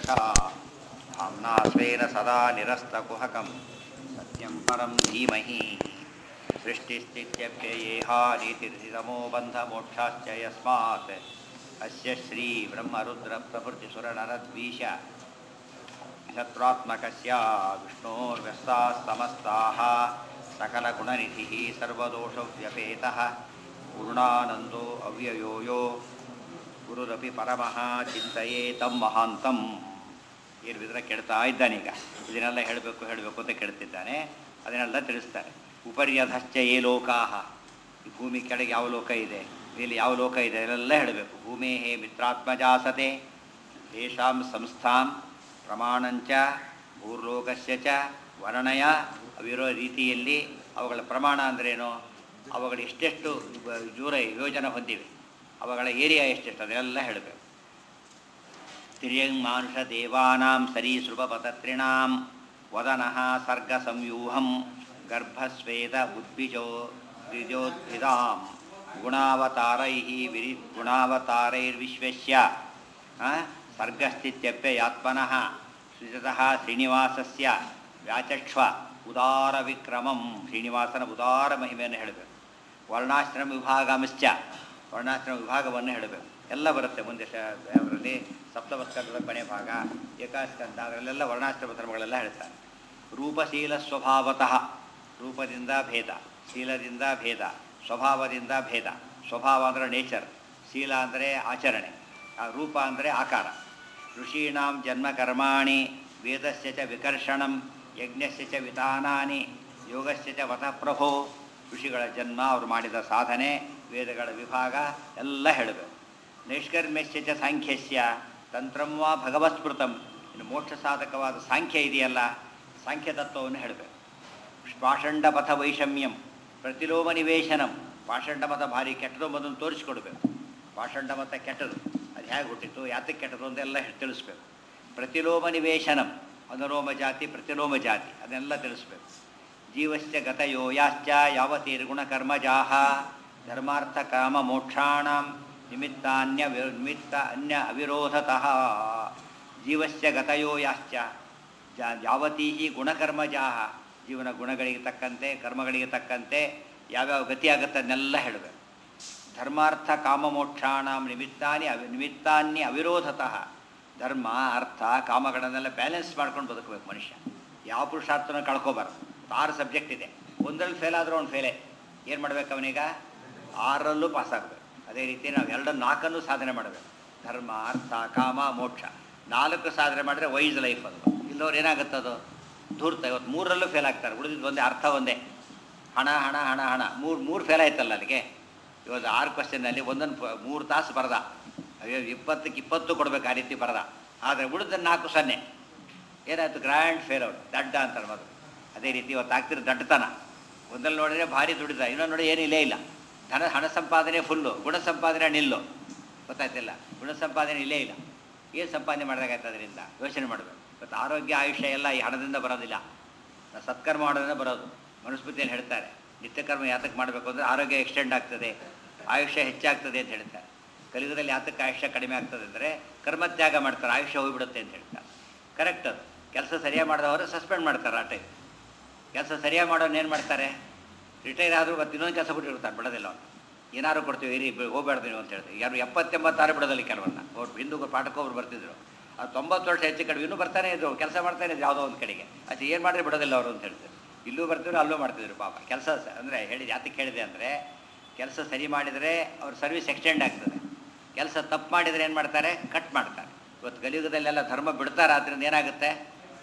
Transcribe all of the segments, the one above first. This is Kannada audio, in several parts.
धाम्ना स्वेन सदा निरस्तकुहकं सत्यं परं धीमहि सृष्टिस्थित्यप्ययेहानीतिर्षितमो बन्धमोक्षाश्च यस्मात् अस्य श्रीब्रह्मरुद्रप्रभृतिसुरनरद्वीष शत्रुत्मकस्य विष्णोर्व्यस्ताः समस्ताः सकलगुणनिधिः सर्वदोषव्यपेतः पूर्णानन्दो अव्ययो यो ಗುರುರಪಿ ಪರಮಃ ಚಿಂತೆಯೇ ತಮ್ಮ ಮಹಾಂತಂ ಇರ್ವಿದ್ರೆ ಕೆಡ್ತಾ ಇದ್ದಾನೀಗ ಇದನ್ನೆಲ್ಲ ಹೇಳಬೇಕು ಹೇಳಬೇಕು ಅಂತ ಕೇಳ್ತಿದ್ದಾನೆ ಅದನ್ನೆಲ್ಲ ತಿಳಿಸ್ತಾರೆ ಉಪರ್ಯಧಶ್ಚ ಏ ಲೋಕಾಹ ಈ ಭೂಮಿ ಕೆಳಗೆ ಯಾವ ಲೋಕ ಇದೆ ಇಲ್ಲಿ ಯಾವ ಲೋಕ ಇದೆ ಅದೆಲ್ಲ ಹೇಳಬೇಕು ಭೂಮೇ ಹೇ ಮಿತ್ರಾತ್ಮಜಾಸತೆ ತೇಷಾಂ ಸಂಸ್ಥಾಂ ಪ್ರಮಾಣಂಚ ಭೂರ್ಲೋಕಸ್ಯ ಚ ವರ್ಣಯ ಅವಿರೋ ರೀತಿಯಲ್ಲಿ ಅವುಗಳ ಪ್ರಮಾಣ ಅಂದ್ರೇನು ಅವುಗಳು ಎಷ್ಟೆಷ್ಟು ದೂರ ಯೋಜನೆ ಹೊಂದಿವೆ ಅವುಗಳ ಏರಿಯಾ ಎಷ್ಟೆಷ್ಟು ಅದೆಲ್ಲ ಹೇಳಬೇಕು ತಿರ್ಯಂಗ್ ಮಾನುಷ ದೇವಾನಾಂ ಸರೀಸೃಪಪತತ್ರಿಣಾಂ ವದನಃ ಸರ್ಗ ಸಂಯೂಹಂ ಗರ್ಭಸ್ವೇದ ಉದ್ಭಿಜೋ ದ್ವಿಜೋದ್ಭಿದಾಂ ಗುಣಾವತಾರೈ ವಿರಿ ಗುಣಾವತಾರೈರ್ವಿಶ್ವಸ್ಯ ಸರ್ಗಸ್ಥಿತ್ಯಪ್ಯಯಾತ್ಮನಃ ಸೃಜತಃ ಶ್ರೀನಿವಾಸಸ್ಯ ವ್ಯಾಚಕ್ಷ್ವ ಉದಾರ ವಿಕ್ರಮಂ ಶ್ರೀನಿವಾಸನ ಉದಾರ ಮಹಿಮೆಯನ್ನು ಹೇಳಬೇಕು ವರ್ಣಾಶ್ರಮ ವಿಭಾಗಮಿಶ್ಚ ವರ್ಣಾಶ್ರಮ ವಿಭಾಗವನ್ನು ಹೇಳಬೇಕು ಎಲ್ಲ ಬರುತ್ತೆ ಮುಂದೆ ಅದರಲ್ಲಿ ಸಪ್ತಮಸ್ಕಂದದ ಕೊನೆ ಭಾಗ ಏಕಾಸ್ಕಂದ ಅದರಲ್ಲೆಲ್ಲ ವರ್ಣಾಶ್ರಮ ಧರ್ಮಗಳೆಲ್ಲ ಹೇಳ್ತಾರೆ ರೂಪಶೀಲ ಸ್ವಭಾವತಃ ರೂಪದಿಂದ ಭೇದ ಶೀಲದಿಂದ ಭೇದ ಸ್ವಭಾವದಿಂದ ಭೇದ ಸ್ವಭಾವ ಅಂದರೆ ನೇಚರ್ ಶೀಲ ಅಂದರೆ ಆಚರಣೆ ಆ ರೂಪ ಅಂದರೆ ಆಕಾರ ಋಷೀಣಾಂ ಜನ್ಮಕರ್ಮಾಣಿ ವೇದಸ್ಯ ಚ ವಿಕರ್ಷಣಂ ಯಜ್ಞಸ್ಯ ಚ ವಿಧಾನಾನಿ ಯೋಗಸ್ಯ ಚ ವತಃ ಪ್ರಭೋ ಋಷಿಗಳ ಜನ್ಮ ಅವರು ಮಾಡಿದ ಸಾಧನೆ ವೇದಗಳ ವಿಭಾಗ ಎಲ್ಲ ಹೇಳಬೇಕು ನೈಷ್ಕರ್ಮ್ಯಸ್ಯ ಚ ಸಾಂಖ್ಯಸ್ಯ ತಂತ್ರಂ ವಾ ಭಗವತ್ಸ್ಮೃತಂ ಇನ್ನು ಮೋಕ್ಷ ಸಾಧಕವಾದ ಸಾಂಖ್ಯ ಇದೆಯಲ್ಲ ಸಾಂಖ್ಯ ತತ್ವವನ್ನು ಹೇಳಬೇಕು ಪಾಷಂಡ ಪಥ ವೈಷಮ್ಯಂ ಪ್ರತಿಲೋಮ ನಿವೇಶನಂ ಪಾಷಂಡ ಮತ ಭಾರಿ ಕೆಟ್ಟದು ಮೊದಲು ತೋರಿಸ್ಕೊಡ್ಬೇಕು ಪಾಷಂಡ ಮತ ಕೆಟ್ಟದು ಅದು ಹೇಗೆ ಹುಟ್ಟಿತು ಯಾತಕ್ಕೆ ಕೆಟ್ಟದು ಅಂತೆಲ್ಲ ತಿಳಿಸ್ಬೇಕು ಪ್ರತಿಲೋಮ ನಿವೇಶನಂ ಅನುಲೋಮ ಜಾತಿ ಪ್ರತಿಲೋಮ ಜಾತಿ ಅದನ್ನೆಲ್ಲ ತಿಳಿಸ್ಬೇಕು ಜೀವಸ್ಯ ಗತಯೋ ಯಾಶ್ಚ ಯಾವತೀರ್ಗುಣಕರ್ಮಜಾಹ ಧರ್ಮಾರ್ಥ ಕಾಮ ಮೋಕ್ಷಾಣಂ ನಿಮಿತ್ತಾನ್ಯ ನಿಮಿತ್ತ ಅನ್ಯ ಅವಿರೋಧತಃ ಜೀವಸ್ಯ ಗತಯೋ ಯಾಶ್ಚ ಜಾ ಯಾವತೀ ಗುಣಕರ್ಮಜಾಹ ಜೀವನ ಗುಣಗಳಿಗೆ ತಕ್ಕಂತೆ ಕರ್ಮಗಳಿಗೆ ತಕ್ಕಂತೆ ಯಾವ್ಯಾವ ಗತಿ ಆಗುತ್ತೆ ಅದನ್ನೆಲ್ಲ ಹೇಳಬೇಕು ಧರ್ಮಾರ್ಥ ಕಾಮ ಮೋಕ್ಷಾಣಂ ನಿಮಿತ್ತಾನಿ ಅವಿ ನಿಮಿತ್ತಾನ್ಯ ಅವಿರೋಧತಃ ಧರ್ಮ ಅರ್ಥ ಕಾಮಗಳನ್ನೆಲ್ಲ ಬ್ಯಾಲೆನ್ಸ್ ಮಾಡ್ಕೊಂಡು ಬದುಕಬೇಕು ಮನುಷ್ಯ ಯಾವ ಪುರುಷಾರ್ಥನ ಕಳ್ಕೊಬಾರ್ದು ಆರು ಸಬ್ಜೆಕ್ಟ್ ಇದೆ ಒಂದರಲ್ಲಿ ಫೇಲ್ ಆದರೂ ಅವ್ನು ಫೇಲೇ ಏನು ಮಾಡ್ಬೇಕು ಅವನೀಗ ಆರಲ್ಲೂ ಪಾಸ್ ಆಗಬೇಕು ಅದೇ ರೀತಿ ನಾವು ಎರಡು ನಾಲ್ಕನ್ನು ಸಾಧನೆ ಮಾಡಬೇಕು ಧರ್ಮ ಅರ್ಥ ಕಾಮ ಮೋಕ್ಷ ನಾಲ್ಕು ಸಾಧನೆ ಮಾಡಿದ್ರೆ ವೈಸ್ ಲೈಫ್ ಅದು ಇಲ್ಲವ್ರು ಏನಾಗುತ್ತೆ ಅದು ಧೂರ್ತ ಇವತ್ತು ಮೂರರಲ್ಲೂ ಫೇಲ್ ಆಗ್ತಾರೆ ಉಳಿದಿದ್ದು ಒಂದೇ ಅರ್ಥ ಒಂದೇ ಹಣ ಹಣ ಹಣ ಹಣ ಮೂರು ಮೂರು ಫೇಲ್ ಆಯ್ತಲ್ಲ ಅಲ್ಲಿಗೆ ಇವತ್ತು ಆರು ಕ್ವಶನ್ನಲ್ಲಿ ಒಂದೊಂದು ಮೂರು ತಾಸು ಬರದ ಅಯ್ಯೋ ಇಪ್ಪತ್ತಕ್ಕೆ ಇಪ್ಪತ್ತು ಕೊಡ್ಬೇಕು ಆ ರೀತಿ ಬರದ ಆದರೆ ಉಳಿದ ನಾಲ್ಕು ಸೊನ್ನೆ ಏನಾಯ್ತು ಗ್ರ್ಯಾಂಡ್ ಫೇಲ್ ಔಟ್ ದಡ್ಡ ಅಂತಾರೆ ಮೊದಲು ಅದೇ ರೀತಿ ಇವತ್ತು ಆಗ್ತಿರೋ ದಡ್ಡತನ ಒಂದಲ್ಲಿ ನೋಡಿದ್ರೆ ಭಾರಿ ದುಡಿದ ಇನ್ನೊಂದು ನೋಡಿ ಏನು ಇಲ್ಲೇ ಇಲ್ಲ ಧನ ಹಣ ಸಂಪಾದನೆ ಫುಲ್ಲು ಗುಣ ಸಂಪಾದನೆ ನಿಲ್ಲು ಗೊತ್ತಾಯ್ತಿಲ್ಲ ಗುಣ ಸಂಪಾದನೆ ಇಲ್ಲೇ ಇಲ್ಲ ಏನು ಸಂಪಾದನೆ ಮಾಡಿದಾಗಾಯ್ತು ಅದರಿಂದ ಯೋಚನೆ ಮಾಡಬೇಕು ಇವತ್ತು ಆರೋಗ್ಯ ಆಯುಷ್ಯ ಎಲ್ಲ ಈ ಹಣದಿಂದ ಬರೋದಿಲ್ಲ ನಾವು ಸತ್ಕರ್ಮ ಮಾಡೋದ್ರಿಂದ ಬರೋದು ಮನುಸ್ಮೃತಿಯಲ್ಲಿ ಹೇಳ್ತಾರೆ ನಿತ್ಯಕರ್ಮ ಯಾತಕ್ಕೆ ಮಾಡಬೇಕು ಅಂದರೆ ಆರೋಗ್ಯ ಎಕ್ಸ್ಟೆಂಡ್ ಆಗ್ತದೆ ಆಯುಷ್ಯ ಹೆಚ್ಚಾಗ್ತದೆ ಅಂತ ಹೇಳ್ತಾರೆ ಕಲಿಯುಗದಲ್ಲಿ ಯಾತಕ್ಕೆ ಆಯುಷ್ಯ ಕಡಿಮೆ ಆಗ್ತದೆ ಅಂದರೆ ಕರ್ಮತ್ಯಾಗ ಮಾಡ್ತಾರೆ ಆಯುಷ್ಯ ಹೋಗಿಬಿಡುತ್ತೆ ಅಂತ ಹೇಳ್ತಾರೆ ಕರೆಕ್ಟ್ ಅದು ಕೆಲಸ ಸರಿಯಾಗಿ ಮಾಡಿದವರು ಸಸ್ಪೆಂಡ್ ಮಾಡ್ತಾರೆ ಆ ಟೈಮ್ ಕೆಲಸ ಸರಿಯಾಗಿ ಮಾಡೋನು ಏನು ಮಾಡ್ತಾರೆ ರಿಟೈರ್ ಆದರೂ ಮತ್ತೆ ಇನ್ನೊಂದು ಕೆಲಸ ಬಿಟ್ಟಿರ್ತಾರೆ ಬಿಡೋದಿಲ್ಲ ಅವ್ನು ಏನಾದ್ರು ಕೊಡ್ತೀವಿ ಇರಿ ಹೋಗ್ಬೇಡ್ದು ನೀವು ಅಂತ ಹೇಳ್ತೀವಿ ಯಾರು ಎಪ್ಪತ್ತೆಂಬತ್ತಾರು ಬಿಡೋದಿಲ್ಲ ಕೆಲವನ್ನ ಅವ್ರು ಹಿಂದೂ ಪಾಠಕ್ಕೊಬ್ರು ಬರ್ತಿದ್ರು ಅದು ತೊಂಬತ್ತು ವರ್ಷ ಹೆಚ್ಚು ಕಡಿಮೆ ಇನ್ನೂ ಬರ್ತಾನೆ ಇದ್ರು ಕೆಲಸ ಮಾಡ್ತಾನೆ ಇದ್ರು ಯಾವುದೋ ಒಂದು ಕಡೆಗೆ ಅದು ಏನು ಮಾಡಿದ್ರೆ ಬಿಡೋದಿಲ್ಲ ಅವರು ಅಂತ ಹೇಳ್ತಾರೆ ಇಲ್ಲೂ ಬರ್ತಿದ್ರು ಅಲ್ಲೂ ಮಾಡ್ತಿದ್ರು ಪಾಪ ಕೆಲಸ ಅಂದರೆ ಹೇಳಿದ ಯಾತಕ್ಕೆ ಹೇಳಿದೆ ಅಂದರೆ ಕೆಲಸ ಸರಿ ಮಾಡಿದರೆ ಅವ್ರ ಸರ್ವಿಸ್ ಎಕ್ಸ್ಟೆಂಡ್ ಆಗ್ತದೆ ಕೆಲಸ ತಪ್ಪು ಮಾಡಿದರೆ ಏನು ಮಾಡ್ತಾರೆ ಕಟ್ ಮಾಡ್ತಾರೆ ಇವತ್ತು ಕಲಿಯುಗದಲ್ಲೆಲ್ಲ ಧರ್ಮ ಬಿಡ್ತಾರೆ ಆದ್ದರಿಂದ ಏನಾಗುತ್ತೆ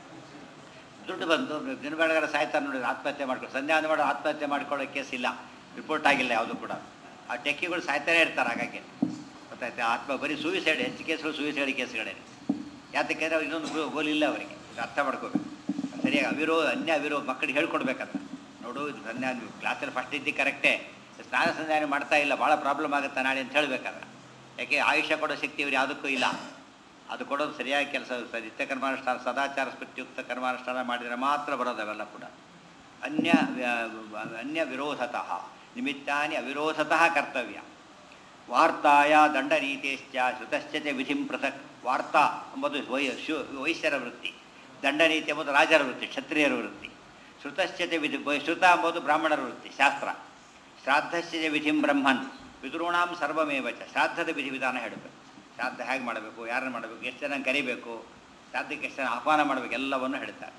ದುಡ್ಡು ಬಂದು ದಿನ ಬೆಳಗಾರ ಸಾಯ್ತಾರೆ ನೋಡಿ ಆತ್ಮಹತ್ಯೆ ಮಾಡ್ಕೊಂಡು ಸಂಧ್ಯಾ ಮಾಡಿ ಆತ್ಮಹತ್ಯೆ ಮಾಡ್ಕೊಳ್ಳೋ ಕೇಸ್ ಇಲ್ಲ ರಿಪೋರ್ಟ್ ಆಗಿಲ್ಲ ಯಾವುದು ಕೂಡ ಆ ಟೆಕ್ಕಿಗಳು ಸಾಯ್ತಾನೆ ಇರ್ತಾರೆ ಹಾಗಾಗಿ ಗೊತ್ತಾಯ್ತು ಆತ್ಮ ಬರೀ ಸೂಯಿಸೈಡ್ ಹೆಚ್ಚು ಕೇಸ್ಗಳು ಸೂಯಿಸೈಡ್ ಕೇಸ್ಗಳೇ ಯಾತಕ್ಕೆ ಅವ್ರು ಇನ್ನೊಂದು ಗೋಲ್ ಇಲ್ಲ ಅವರಿಗೆ ಇದು ಅರ್ಥ ಮಾಡ್ಕೋಬೇಕು ಸರಿಯಾಗಿ ಅವಿರೋ ಅನ್ಯ ಅವಿರೋ ಮಕ್ಕಳಿಗೆ ಹೇಳ್ಕೊಡ್ಬೇಕಂತ ನೋಡು ಇದು ಸಂಧ್ಯಾ ನೀವು ಕ್ಲಾಸಲ್ಲಿ ಫಸ್ಟ್ ಇದ್ದು ಕರೆಕ್ಟೇ ಸ್ನಾನ ಸಂಧಾನ ಮಾಡ್ತಾ ಇಲ್ಲ ಭಾಳ ಪ್ರಾಬ್ಲಮ್ ಆಗುತ್ತೆ ನಾಳೆ ಅಂತ ಹೇಳ್ಬೇಕಾದ್ರೆ ಯಾಕೆ ಆಯುಷ್ಯ ಕೊಡೋ ಶಕ್ತಿ ಇವ್ರು ಯಾವುದಕ್ಕೂ ಇಲ್ಲ ಅದು ಕೊಡೋದು ಸರಿಯಾಗಿ ಕೆಲಸ ನಿತ್ಯ ಕರ್ಮಾನುಷ್ಠಾನ ಸದಾಚಾರ ಸ್ಫೂರ್ತಿಯುಕ್ತ ಕರ್ಮಾನುಷ್ಠಾನ ಮಾಡಿದರೆ ಮಾತ್ರ ಬರೋದು ಅವೆಲ್ಲ ಕೂಡ ಅನ್ಯ ಅನ್ಯ ವಿರೋಧತಃ ನಿಮಿತ್ತಾನಿ ಅವಿರೋಧತಃ ಕರ್ತವ್ಯ ವಾರ್ತಾಯ ದಂಡನೀತಿಶ್ಚ ಶ್ರುತಶ್ಚ ಚ ವಿಧಿಂ ಪೃಥಕ್ ವಾರ್ತಾ ಎಂಬುದು ವೈ ಶು ವೈಶ್ಯರ ವೃತ್ತಿ ದಂಡನೀತಿ ಎಂಬುದು ರಾಜರ ವೃತ್ತಿ ಕ್ಷತ್ರಿಯರ ವೃತ್ತಿ ಶ್ರುತಶ್ಚತೆ ವಿಧಿ ವೈ- ಶ್ರುತ ಎಂಬುದು ಬ್ರಾಹ್ಮಣರ ವೃತ್ತಿ ಶಾಸ್ತ್ರ ಶ್ರಾದ್ದಶ್ಚ ವಿಧಿಂ ಬ್ರಹ್ಮನ್ ಪಿತೃಣಾಂ ಸರ್ವಮೇವ ಚ ಶ್ರಾದ್ದದ ವಿಧಿವಿಧಾನ ಹೇಳಬೇಕು ಶ್ರಾದ್ದ ಹೇಗೆ ಮಾಡಬೇಕು ಯಾರನ್ನು ಮಾಡಬೇಕು ಎಷ್ಟು ಜನ ಕರಿಬೇಕು ಶ್ರಾದ್ದಕ್ಕೆ ಎಷ್ಟು ಜನ ಆಹ್ವಾನ ಮಾಡಬೇಕು ಎಲ್ಲವನ್ನು ಹೇಳ್ತಾರೆ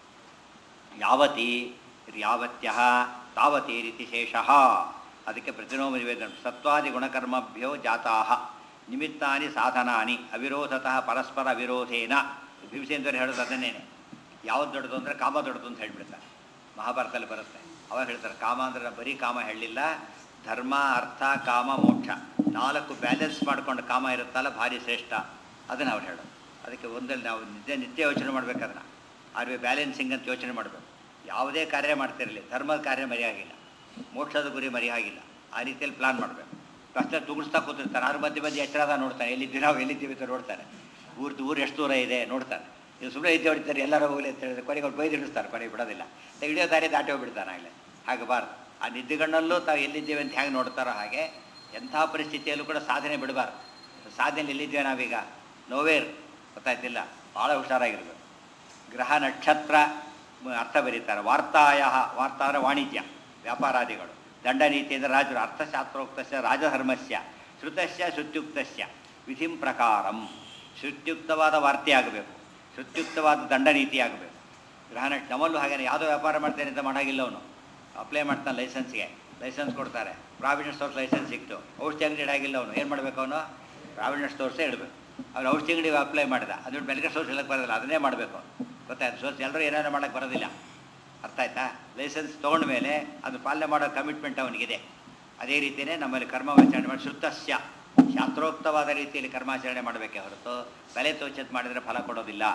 ಯಾವತಿ ಯಾವತ್ಯ ತಾವತಿ ರೀತಿ ಶೇಷಃ ಅದಕ್ಕೆ ಪ್ರತಿನೋಮ ನಿವೇದನ ಸತ್ವಾದಿ ಗುಣಕರ್ಮಭ್ಯೋ ಜಾತಾ ನಿಮಿತ್ತಾನಿ ಸಾಧನಾನಿ ಅವಿರೋಧತಃ ಪರಸ್ಪರ ವಿರೋಧೇನ ಭೀಮಸೇಂದ್ರ ಹೇಳೋದು ಅದನ್ನೇನೆ ಯಾವ್ದು ದೊಡ್ಡದು ಅಂದರೆ ಕಾಮ ದೊಡ್ಡದು ಅಂತ ಹೇಳ್ಬಿಡ್ತಾರೆ ಮಹಾಭಾರತದಲ್ಲಿ ಬರುತ್ತೆ ಅವಾಗ ಹೇಳ್ತಾರೆ ಕಾಮ ಅಂದ್ರೆ ಬರೀ ಕಾಮ ಹೇಳಲಿಲ್ಲ ಧರ್ಮ ಅರ್ಥ ಕಾಮ ಮೋಕ್ಷ ನಾಲ್ಕು ಬ್ಯಾಲೆನ್ಸ್ ಮಾಡ್ಕೊಂಡು ಕಾಮ ಇರುತ್ತಲ್ಲ ಭಾರಿ ಶ್ರೇಷ್ಠ ಅದನ್ನು ಅವ್ರು ಹೇಳೋದು ಅದಕ್ಕೆ ಒಂದಲ್ಲಿ ನಾವು ನಿತ್ಯ ನಿತ್ಯ ಯೋಚನೆ ಮಾಡ್ಬೇಕು ಅದನ್ನು ಆರ್ ವಿ ಬ್ಯಾಲೆನ್ಸಿಂಗ್ ಅಂತ ಯೋಚನೆ ಮಾಡಬೇಕು ಯಾವುದೇ ಕಾರ್ಯ ಮಾಡ್ತಿರಲಿ ಧರ್ಮದ ಕಾರ್ಯ ಮರೆಯಾಗಿಲ್ಲ ಮೋಕ್ಷದ ಗುರಿ ಮರೆಯಾಗಿಲ್ಲ ಆ ರೀತಿಯಲ್ಲಿ ಪ್ಲಾನ್ ಮಾಡಬೇಕು ಕಷ್ಟ ತುಗಿಸ್ತಾ ಕೂತಿರ್ತಾರೆ ಅದ್ರ ಮಧ್ಯೆ ಮಧ್ಯೆ ಎಚ್ಚರದ ನೋಡ್ತಾನೆ ಎಲ್ಲಿದ್ದೀವಿ ನಾವು ಎಲ್ಲಿದ್ದೀವಿ ಅಂತ ನೋಡ್ತಾನೆ ಊರ್ದು ಊರು ಎಷ್ಟು ದೂರ ಇದೆ ನೋಡ್ತಾನೆ ನೀವು ಸುಮ್ಮನೆ ಇದ್ದು ಹೊಡಿತಾರೆ ಎಲ್ಲರೂ ಹೋಗಲಿ ಅಂತ ಹೇಳಿದ್ರೆ ಕೊನೆಗೆ ಅವ್ರು ಬೈದು ಇಡಿಸ್ತಾರೆ ಕೊನೆಗೆ ಬಿಡೋದಿಲ್ಲ ಹಿಡಿಯೋ ದಾರಿ ದಾಟಿ ಹೋಗ್ಬಿಡ್ತಾನೆ ಆಗಲೇ ಹಾಗಬಾರ್ದು ಆ ನಿದ್ದೆಗಣ್ಣಲ್ಲೂ ತಾವು ಎಲ್ಲಿದ್ದೇವೆ ಅಂತ ಹೇಗೆ ನೋಡ್ತಾರೋ ಹಾಗೆ ಎಂಥ ಪರಿಸ್ಥಿತಿಯಲ್ಲೂ ಕೂಡ ಸಾಧನೆ ಬಿಡಬಾರ್ದು ಸಾಧನೆಯಲ್ಲಿ ಎಲ್ಲಿದ್ದೇವೆ ನಾವೀಗ ನೋವೇರ್ ಗೊತ್ತಾಯ್ತಿಲ್ಲ ಭಾಳ ಹುಷಾರಾಗಿರ್ಬೇಕು ಗ್ರಹ ನಕ್ಷತ್ರ ಮ- ಅರ್ಥ ಬರೀತಾರೆ ವಾರ್ತಾಯ ವಾರ್ತಾ ಅಂದರೆ ವಾಣಿಜ್ಯ ವ್ಯಾಪಾರಾದಿಗಳು ದಂಡನೀತಿಯಿಂದ ರಾಜರು ಅರ್ಥಶಾಸ್ತ್ರೋಕ್ತಸ್ಯ ರಾಜಧರ್ಮಸ್ಯ ಶ್ರುತಸ್ಯ ಶ್ರುತ್ಯುಕ್ತಸ್ಯ ವಿಧಿಂ ಪ್ರಕಾರಂ ಶ್ರುತ್ಯುಕ್ತವಾದ ವಾರ್ತೆ ಆಗಬೇಕು ಶ್ರುತ್ಯುಕ್ತವಾದ ದಂಡನೀತಿ ಆಗಬೇಕು ಗ್ರಹ ನಕ್ಷ ನಮ್ಮಲ್ಲೂ ಹಾಗೇನೆ ಯಾವುದೋ ವ್ಯಾಪಾರ ಮಾಡ್ತೇನೆ ಅಂತ ಮಾಡಾಗಿಲ್ಲ ಅವನು ಅಪ್ಲೈ ಮಾಡ್ತಾನೆ ಲೈಸೆನ್ಸ್ಗೆ ಲೈಸೆನ್ಸ್ ಕೊಡ್ತಾರೆ ಪ್ರಾವಿಡೆಂಟ್ ಸ್ಟೋರ್ಸ್ ಲೈಸೆನ್ಸ್ ಸಿಕ್ತು ಔಷಧಿ ಅಂಗಡಿ ಇಡಾಗಿಲ್ಲ ಅವನು ಏನು ಮಾಡಬೇಕು ಅವನು ಪ್ರಾವಿಡೆಂಟ್ ಸ್ಟೋರ್ಸೇ ಇಡಬೇಕು ಅವ್ನು ಔಷಧಿ ಅಂಗಡಿ ಅಪ್ಲೈ ಮಾಡಿದ ಅದು ಮೆಡಿಕಲ್ ಸ್ಟೋರ್ಸ್ ಹೇಳಕ್ಕೆ ಬರೋದಿಲ್ಲ ಅದನ್ನೇ ಮಾಡಬೇಕು ಗೊತ್ತಾಯ್ತು ಸ್ಟೋರ್ಸ್ ಎಲ್ಲರೂ ಏನಾದ್ರು ಮಾಡೋಕ್ಕೆ ಬರೋದಿಲ್ಲ ಅರ್ಥ ಆಯ್ತಾ ಲೈಸೆನ್ಸ್ ತೊಗೊಂಡ ಮೇಲೆ ಅದು ಪಾಲನೆ ಮಾಡೋ ಕಮಿಟ್ಮೆಂಟ್ ಅವನಿಗಿದೆ ಅದೇ ರೀತಿಯೇ ನಮ್ಮಲ್ಲಿ ಕರ್ಮಾಚರಣೆ ಮಾಡಿ ಶುದ್ಧಸ್ಯ ಶಾಸ್ತ್ರೋಕ್ತವಾದ ರೀತಿಯಲ್ಲಿ ಕರ್ಮಾಚರಣೆ ಮಾಡಬೇಕೇ ಹೊರತು ತಲೆ ತೋಚತ್ ಮಾಡಿದರೆ ಫಲ ಕೊಡೋದಿಲ್ಲ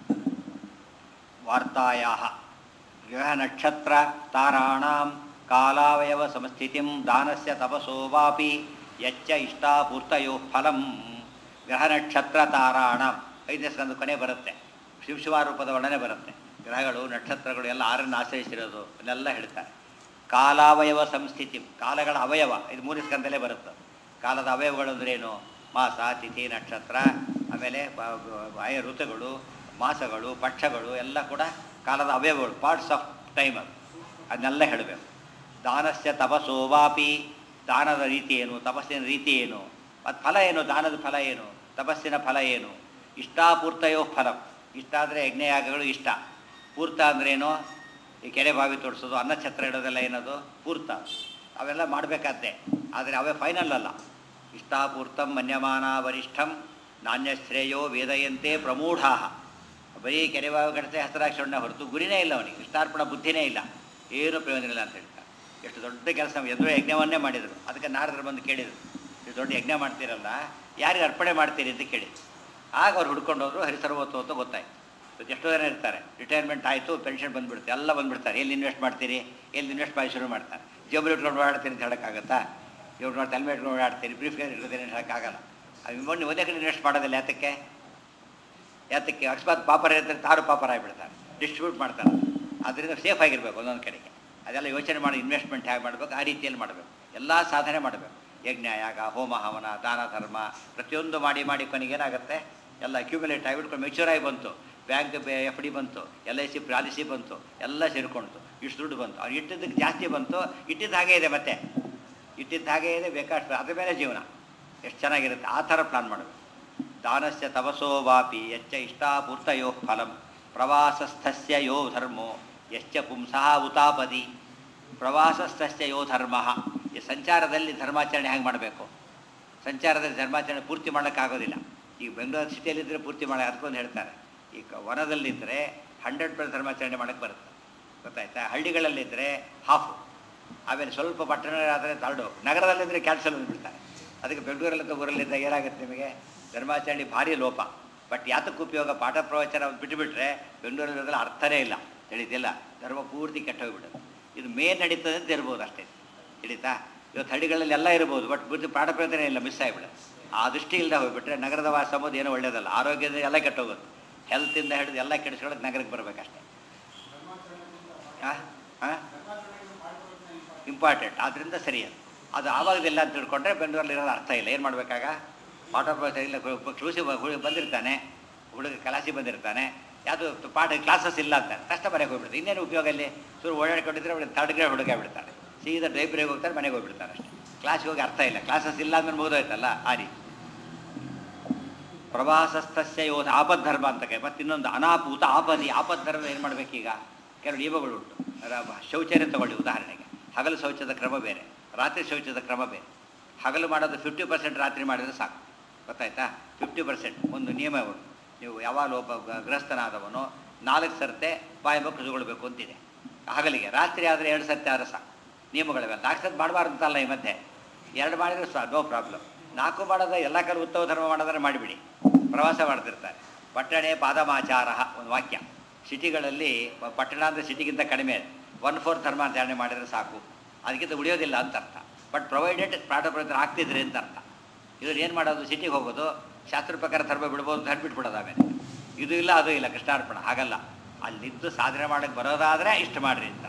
ವಾರ್ತಾಯಾ ಗ್ರಹ ನಕ್ಷತ್ರ ತಾರಾಣಾಂ ಕಾಲಾವಯವ ಸಂಸ್ಥಿತಿಂ ದಾನಸ್ಯ ತಪಸೋ ವಾಪಿ ಯಚ್ಚ ಇಷ್ಟಾಪೂರ್ತಯೋ ಫಲಂ ಗ್ರಹ ನಕ್ಷತ್ರ ತಾರಾಣಾಂ ಐದನೇ ಸ್ಕಂದ ಕೊನೆ ಬರುತ್ತೆ ಶಿವಶಿವ ರೂಪದ ವರ್ಣನೆ ಬರುತ್ತೆ ಗ್ರಹಗಳು ನಕ್ಷತ್ರಗಳು ಎಲ್ಲ ಆರನ್ನು ಆಶ್ರಯಿಸಿರೋದು ಅದನ್ನೆಲ್ಲ ಹೇಳ್ತಾರೆ ಕಾಲಾವಯವ ಸಂಸ್ಥಿತಿ ಕಾಲಗಳ ಅವಯವ ಇದು ಮೂರನೇ ಸ್ಕಂದಲ್ಲೇ ಬರುತ್ತೆ ಕಾಲದ ಅವಯವಗಳು ಅಂದ್ರೇನು ಮಾಸ ತಿಥಿ ನಕ್ಷತ್ರ ಆಮೇಲೆ ಬ- ಬ- ಆಯಾ ಋತುಗಳು ಮಾಸಗಳು ಪಕ್ಷಗಳು ಎಲ್ಲ ಕೂಡ ಕಾಲದ ಅವಯವಗಳು ಪಾರ್ಟ್ಸ್ ಆಫ್ ಟೈಮ್ ಅದು ಅದನ್ನೆಲ್ಲ ಹೇಳಬೇಕು ದಾನಸ್ಯ ತಪಸ್ಸೋವಾಪಿ ದಾನದ ರೀತಿ ಏನು ತಪಸ್ಸಿನ ರೀತಿ ಏನು ಮತ್ತು ಫಲ ಏನು ದಾನದ ಫಲ ಏನು ತಪಸ್ಸಿನ ಫಲ ಏನು ಇಷ್ಟಾಪೂರ್ತಯೋ ಫಲ ಇಷ್ಟ ಅಂದರೆ ಯಜ್ಞಯಾಗಗಳು ಇಷ್ಟ ಪೂರ್ತ ಅಂದ್ರೇನು ಈ ಕೆರೆ ಬಾವಿ ತೋರಿಸೋದು ಅನ್ನಛತ್ರ ಇಡೋದೆಲ್ಲ ಏನದು ಪೂರ್ತ ಅವೆಲ್ಲ ಮಾಡಬೇಕಾದ್ದೆ ಆದರೆ ಅವೇ ಫೈನಲ್ ಅಲ್ಲ ಇಷ್ಟಾಪೂರ್ತಂ ಮನ್ಯಮಾನ ವರಿಷ್ಠಂ ನಾಣ್ಯಶ್ರೇಯೋ ವೇದಯಂತೆ ಪ್ರಮೂಢಾ ಬರೀ ಕೆರೆ ಬಾವಿ ಕಡಿತೆ ಹಸ್ತರಾಕ್ಷಣೆ ಹೊರತು ಗುರಿನೇ ಇಲ್ಲ ಅವನಿಗೆ ಇಷ್ಟಾರ್ಪಣ ಬುದ್ಧಿನೇ ಇಲ್ಲ ಏನು ಪ್ರಯೋಜನ ಇಲ್ಲ ಅಂತ ಹೇಳ್ತಾರೆ ಎಷ್ಟು ದೊಡ್ಡ ಕೆಲಸ ಎದುರು ಯಜ್ಞವನ್ನೇ ಮಾಡಿದರು ಅದಕ್ಕೆ ನಾರದರು ಬಂದು ಕೇಳಿದರು ಇದು ದೊಡ್ಡ ಯಜ್ಞ ಮಾಡ್ತೀರಲ್ಲ ಯಾರಿಗೆ ಅರ್ಪಣೆ ಮಾಡ್ತೀರಿ ಅಂತ ಕೇಳಿ ಆಗ ಅವ್ರು ಹುಡ್ಕೊಂಡು ಹೋದ್ರು ಹರಿಸರ್ವತ್ತು ಅಂತ ಗೊತ್ತಾಯ್ತು ಇವತ್ತು ಎಷ್ಟೋ ಜನ ಇರ್ತಾರೆ ರಿಟೈರ್ಮೆಂಟ್ ಆಯಿತು ಪೆನ್ಷನ್ ಬಂದುಬಿಡುತ್ತೆ ಎಲ್ಲ ಬಂದುಬಿಡ್ತಾರೆ ಎಲ್ಲಿ ಇನ್ವೆಸ್ಟ್ ಮಾಡ್ತೀರಿ ಎಲ್ಲಿ ಇನ್ವೆಸ್ಟ್ ಮಾಡಿ ಶುರು ಮಾಡ್ತಾರೆ ಜೇಬಲ್ಲಿ ಇಟ್ಕೊಂಡು ಓಡಾಡ್ತೀನಿ ಅಂತ ಹೇಳೋಕ್ಕಾಗತ್ತಾ ಇವ್ರು ನೋಡಿ ತಲೆ ಇಟ್ಕೊಂಡು ಓಡಾಡ್ತೀನಿ ಬ್ರೀಫ್ ಕೇಸ್ ಇಟ್ಕೊತೀನಿ ಅಂತ ಹೇಳೋಕ್ಕಾಗಲ್ಲ ಅದು ಮೊನ್ನೆ ಒಂದೇ ಕಡೆ ಇನ್ವೆಸ್ಟ್ ಮಾಡೋದಿಲ್ಲ ಯಾತಕ್ಕೆ ಯಾತಕ್ಕೆ ಅಕಸ್ಮಾತ್ ಪಾಪರ ಇರ್ತಾರೆ ತಾರು ಪಾಪರ ಆಗಿಬಿಡ್ತಾರೆ ಡಿಸ್ಟ್ರಿಬ್ಯೂಟ್ ಮಾಡ್ತಾರೆ ಅದರಿಂದ ಸೇಫ್ ಆಗಿರ್ಬೇಕು ಒಂದೊಂದು ಕಡೆಗೆ ಅದೆಲ್ಲ ಯೋಚನೆ ಮಾಡಿ ಇನ್ವೆಸ್ಟ್ಮೆಂಟ್ ಹೇಗೆ ಮಾಡಬೇಕು ಆ ರೀತಿಯಲ್ಲಿ ಮಾಡಬೇಕು ಎಲ್ಲ ಸಾಧನೆ ಮಾಡಬೇಕು ಯಜ್ಞ ಯಾಗ ಹೋಮ ಹವನ ದಾನ ಧರ್ಮ ಪ್ರತಿಯೊಂದು ಮಾಡಿ ಮಾಡಿ ಕೊನೆಗೆ ಏನಾಗುತ್ತೆ ಎಲ್ಲ ಅಕ್ಯುಮುಲೇಟ್ ಆಗಿಬಿಟ್ಕೊಂಡು ಮೆಚೂರ್ ಆಗಿ ಬಂತು ಬ್ಯಾಂಕ್ ಎಫ್ ಡಿ ಬಂತು ಎಲ್ ಐ ಸಿ ಪಾಲಿಸಿ ಬಂತು ಎಲ್ಲ ಸೇರಿಕೊಂಡ್ತು ಇಷ್ಟು ದುಡ್ಡು ಬಂತು ಅವ್ನು ಇಟ್ಟಿದ್ದಕ್ಕೆ ಜಾಸ್ತಿ ಬಂತು ಇಟ್ಟಿದ್ದು ಹಾಗೇ ಇದೆ ಮತ್ತೆ ಇಟ್ಟಿದ್ದು ಹಾಗೇ ಇದೆ ಬೇಕಾಷ್ಟು ಅದ್ರ ಮೇಲೆ ಜೀವನ ಎಷ್ಟು ಚೆನ್ನಾಗಿರುತ್ತೆ ಆ ಥರ ಪ್ಲಾನ್ ಮಾಡಬೇಕು ದಾನಸ್ಯ ತಪಸೋ ವಾಪಿ ಯಚ್ಚ ಇಷ್ಟಾಪೂರ್ತಯೋ ಫಲಂ ಪ್ರವಾಸಸ್ಥಸ್ಯ ಯೋ ಧರ್ಮೋ ಯಶ್ಚ ಪುಂಸಃ ಉತಾಪದಿ ಪ್ರವಾಸಸ್ಥಸ್ಯ ಯೋ ಧರ್ಮ ಈ ಸಂಚಾರದಲ್ಲಿ ಧರ್ಮಾಚರಣೆ ಹೆಂಗೆ ಮಾಡಬೇಕು ಸಂಚಾರದಲ್ಲಿ ಧರ್ಮಾಚರಣೆ ಪೂರ್ತಿ ಮಾಡೋಕ್ಕಾಗೋದಿಲ್ಲ ಈಗ ಬೆಂಗಳೂರು ಸಿಟಿಯಲ್ಲಿದ್ದರೆ ಪೂರ್ತಿ ಮಾಡಿ ಅದಕ್ಕೊಂದು ಹೇಳ್ತಾರೆ ಈಗ ವನದಲ್ಲಿದ್ದರೆ ಹಂಡ್ರೆಡ್ ಪರ್ಸೆಂಟ್ ಧರ್ಮಾಚರಣೆ ಮಾಡೋಕ್ಕೆ ಬರುತ್ತೆ ಗೊತ್ತಾಯ್ತಾ ಹಳ್ಳಿಗಳಲ್ಲಿದ್ದರೆ ಹಾಫು ಆಮೇಲೆ ಸ್ವಲ್ಪ ಪಟ್ಟಣ ಆದರೆ ತರ್ಡು ನಗರದಲ್ಲಿದ್ದರೆ ಕ್ಯಾನ್ಸಲ್ ಬಂದುಬಿಡ್ತಾರೆ ಅದಕ್ಕೆ ಬೆಂಗಳೂರಲ್ಲಿ ಅಥವಾ ಊರಲ್ಲಿದ್ದಾಗ ಏನಾಗುತ್ತೆ ನಿಮಗೆ ಧರ್ಮಾಚರಣೆ ಭಾರಿ ಲೋಪ ಬಟ್ ಯಾತಕ್ಕೆ ಉಪಯೋಗ ಪಾಠ ಪ್ರವಚನ ಬಿಟ್ಟುಬಿಟ್ರೆ ಬೆಂಗಳೂರಲ್ಲಿ ಅರ್ಥನೇ ಇಲ್ಲ ತಿಳಿತಿಲ್ಲ ಧರ್ಮ ಪೂರ್ತಿ ಕೆಟ್ಟೋಗ್ಬಿಡೋದು ಇದು ಮೇನ್ ನಡೀತದೆ ಅಂತ ಇರ್ಬೋದು ಅಷ್ಟೇ ಹಿಡಿತಾ ಇವತ್ತು ಹಳ್ಳಿಗಳಲ್ಲಿ ಎಲ್ಲ ಇರ್ಬೋದು ಬಟ್ ಬುದ್ಧಿ ಪಾಠ ಪ್ರವಚನ ಇಲ್ಲ ಮಿಸ್ ಆಗಿಬಿಡೋದು ಆ ದೃಷ್ಟಿ ಇಲ್ಲದೆ ಹೋಗ್ಬಿಟ್ರೆ ನಗರದ ವಾಸ ಅಂಬೋದು ಏನೂ ಒಳ್ಳೇದಲ್ಲ ಆರೋಗ್ಯದ ಎಲ್ಲ ಕೆಟ್ಟೋಗುತ್ತೆ ಹೆಲ್ತಿಂದ ಹಿಡಿದು ಎಲ್ಲ ಕೆಡಿಸ್ಕೊಳ್ಳೋದು ನಗರಕ್ಕೆ ಬರಬೇಕಷ್ಟೇ ಹಾಂ ಹಾಂ ಇಂಪಾರ್ಟೆಂಟ್ ಆದ್ದರಿಂದ ಸರಿ ಅದು ಅದು ಆವಾಗದಿಲ್ಲ ಅಂತ ತಿಳ್ಕೊಂಡ್ರೆ ಬೆಂಗಳೂರಲ್ಲಿ ಇರೋದು ಅರ್ಥ ಇಲ್ಲ ಏನು ಮಾಡಬೇಕಾಗ ಪಾಠ ಪ್ರವಚನ ಇಲ್ಲ ಟ್ಯೂಷನ್ ಬಂದಿರ್ತಾನೆ ಹುಡುಗ ಕಲಾಸಿ ಬಂದಿರ್ತಾನೆ ಯಾವುದು ಪಾಠ ಕ್ಲಾಸಸ್ ಇಲ್ಲ ಅಂತಾನೆ ಕಷ್ಟ ಮನೆಗೆ ಹೋಗ್ಬಿಡ್ತಾರೆ ಇನ್ನೇನು ಉಪಯೋಗ ಅಲ್ಲಿ ಸುರು ಓಡಾಡ್ಕೊಂಡಿದ್ರೆ ಅವ್ರು ತರ್ಡ್ ಗ್ರೇಡ್ ಹುಡುಗ ಬಿಡ್ತಾನೆ ಸೀದಾ ಲೈಬ್ರರಿಗೆ ಹೋಗ್ತಾರೆ ಮನೆಗೆ ಹೋಗ್ಬಿಡ್ತಾರೆ ಅಷ್ಟೇ ಕ್ಲಾಸ್ಗೆ ಹೋಗಿ ಅರ್ಥ ಇಲ್ಲ ಕ್ಲಾಸಸ್ ಇಲ್ಲ ಅಂದ್ಮೇಲೆ ಮುಗಿದೋಯ್ತಲ್ಲ ಆ ರೀತಿ ಪ್ರವಾಸಸ್ಥಸ್ಯ ಯೋಧ ಆಪದ್ಧರ್ಮ ಅಂತ ಕೈ ಮತ್ತು ಇನ್ನೊಂದು ಅನಾಪೂತ ಆಪದಿ ಆಪದ್ಧರ್ಮ ಏನು ಮಾಡಬೇಕೀಗ ಕೆಲವು ನಿಯಮಗಳು ಉಂಟು ರ- ಶೌಚಾಲಯ ತಗೊಳ್ಳಿ ಉದಾಹರಣೆಗೆ ಹಗಲು ಶೌಚದ ಕ್ರಮ ಬೇರೆ ರಾತ್ರಿ ಶೌಚದ ಕ್ರಮ ಬೇರೆ ಹಗಲು ಮಾಡೋದು ಫಿಫ್ಟಿ ಪರ್ಸೆಂಟ್ ರಾತ್ರಿ ಮಾಡಿದ್ರೆ ಸಾಕು ಗೊತ್ತಾಯ್ತಾ ಫಿಫ್ಟಿ ಪರ್ಸೆಂಟ್ ಒಂದು ನಿಯಮ ಉಂಟು ನೀವು ಯಾವಾಗಲೂ ಒಬ್ಬ ಗ- ಗೃಹಸ್ಥನಾದವನು ನಾಲ್ಕು ಸರ್ತೆ ಬಾಯಿ ಮಕ್ಕಳು ತಗೊಳ್ಬೇಕು ಅಂತಿದೆ ಹಗಲಿಗೆ ರಾತ್ರಿ ಆದರೆ ಎರಡು ಸರ್ತೆ ಆದರೆ ಸಾಕು ನಿಯಮಗಳಿವೆ ನಾಲ್ಕು ಸರ್ತಿ ಮಾಡಬಾರ್ದು ಅಂತಲ್ಲ ಈ ಮಧ್ಯೆ ಎರಡು ಮಾಡಿದ್ರೆ ಸಾ ನೋ ಪ್ರಾಬ್ಲಮ್ ನಾಲ್ಕು ಮಾಡೋದ ಎಲ್ಲ ಕಡೆ ಉತ್ತಮ ಧರ್ಮ ಮಾಡೋದ್ರೆ ಮಾಡಿಬಿಡಿ ಪ್ರವಾಸ ಮಾಡ್ತಿರ್ತಾರೆ ಪಟ್ಟಣೆ ಪಾದಮಾಚಾರ ಒಂದು ವಾಕ್ಯ ಸಿಟಿಗಳಲ್ಲಿ ಪ- ಪಟ್ಟಣ ಅಂದರೆ ಸಿಟಿಗಿಂತ ಕಡಿಮೆ ಒನ್ ಫೋರ್ ಧರ್ಮಾಚರಣೆ ಮಾಡಿದರೆ ಸಾಕು ಅದಕ್ಕಿಂತ ಉಳಿಯೋದಿಲ್ಲ ಅಂತ ಅರ್ಥ ಬಟ್ ಪ್ರೊವೈಡೆಡ್ ಪಾಠ ಪ್ರವಚನ ಆಗ್ತಿದ್ರಿ ಅಂತ ಅರ್ಥ ಇವ್ರು ಏನು ಮಾಡೋದು ಸಿಟಿಗೆ ಹೋಗೋದು ಶಾಸ್ತ್ರ ಪ್ರಕಾರ ಧರ್ಮ ಬಿಡ್ಬೋದು ಅಂತ ಬಿಟ್ಬಿಡೋದು ಆಮೇಲೆ ಇದು ಇಲ್ಲ ಅದು ಇಲ್ಲ ಕೃಷ್ಣಾರ್ಪಣ ಹಾಗಲ್ಲ ಅಲ್ಲಿದ್ದು ಸಾಧನೆ ಮಾಡಕ್ಕೆ ಬರೋದಾದರೆ ಇಷ್ಟು ಮಾಡ್ರಿ ಅಂತ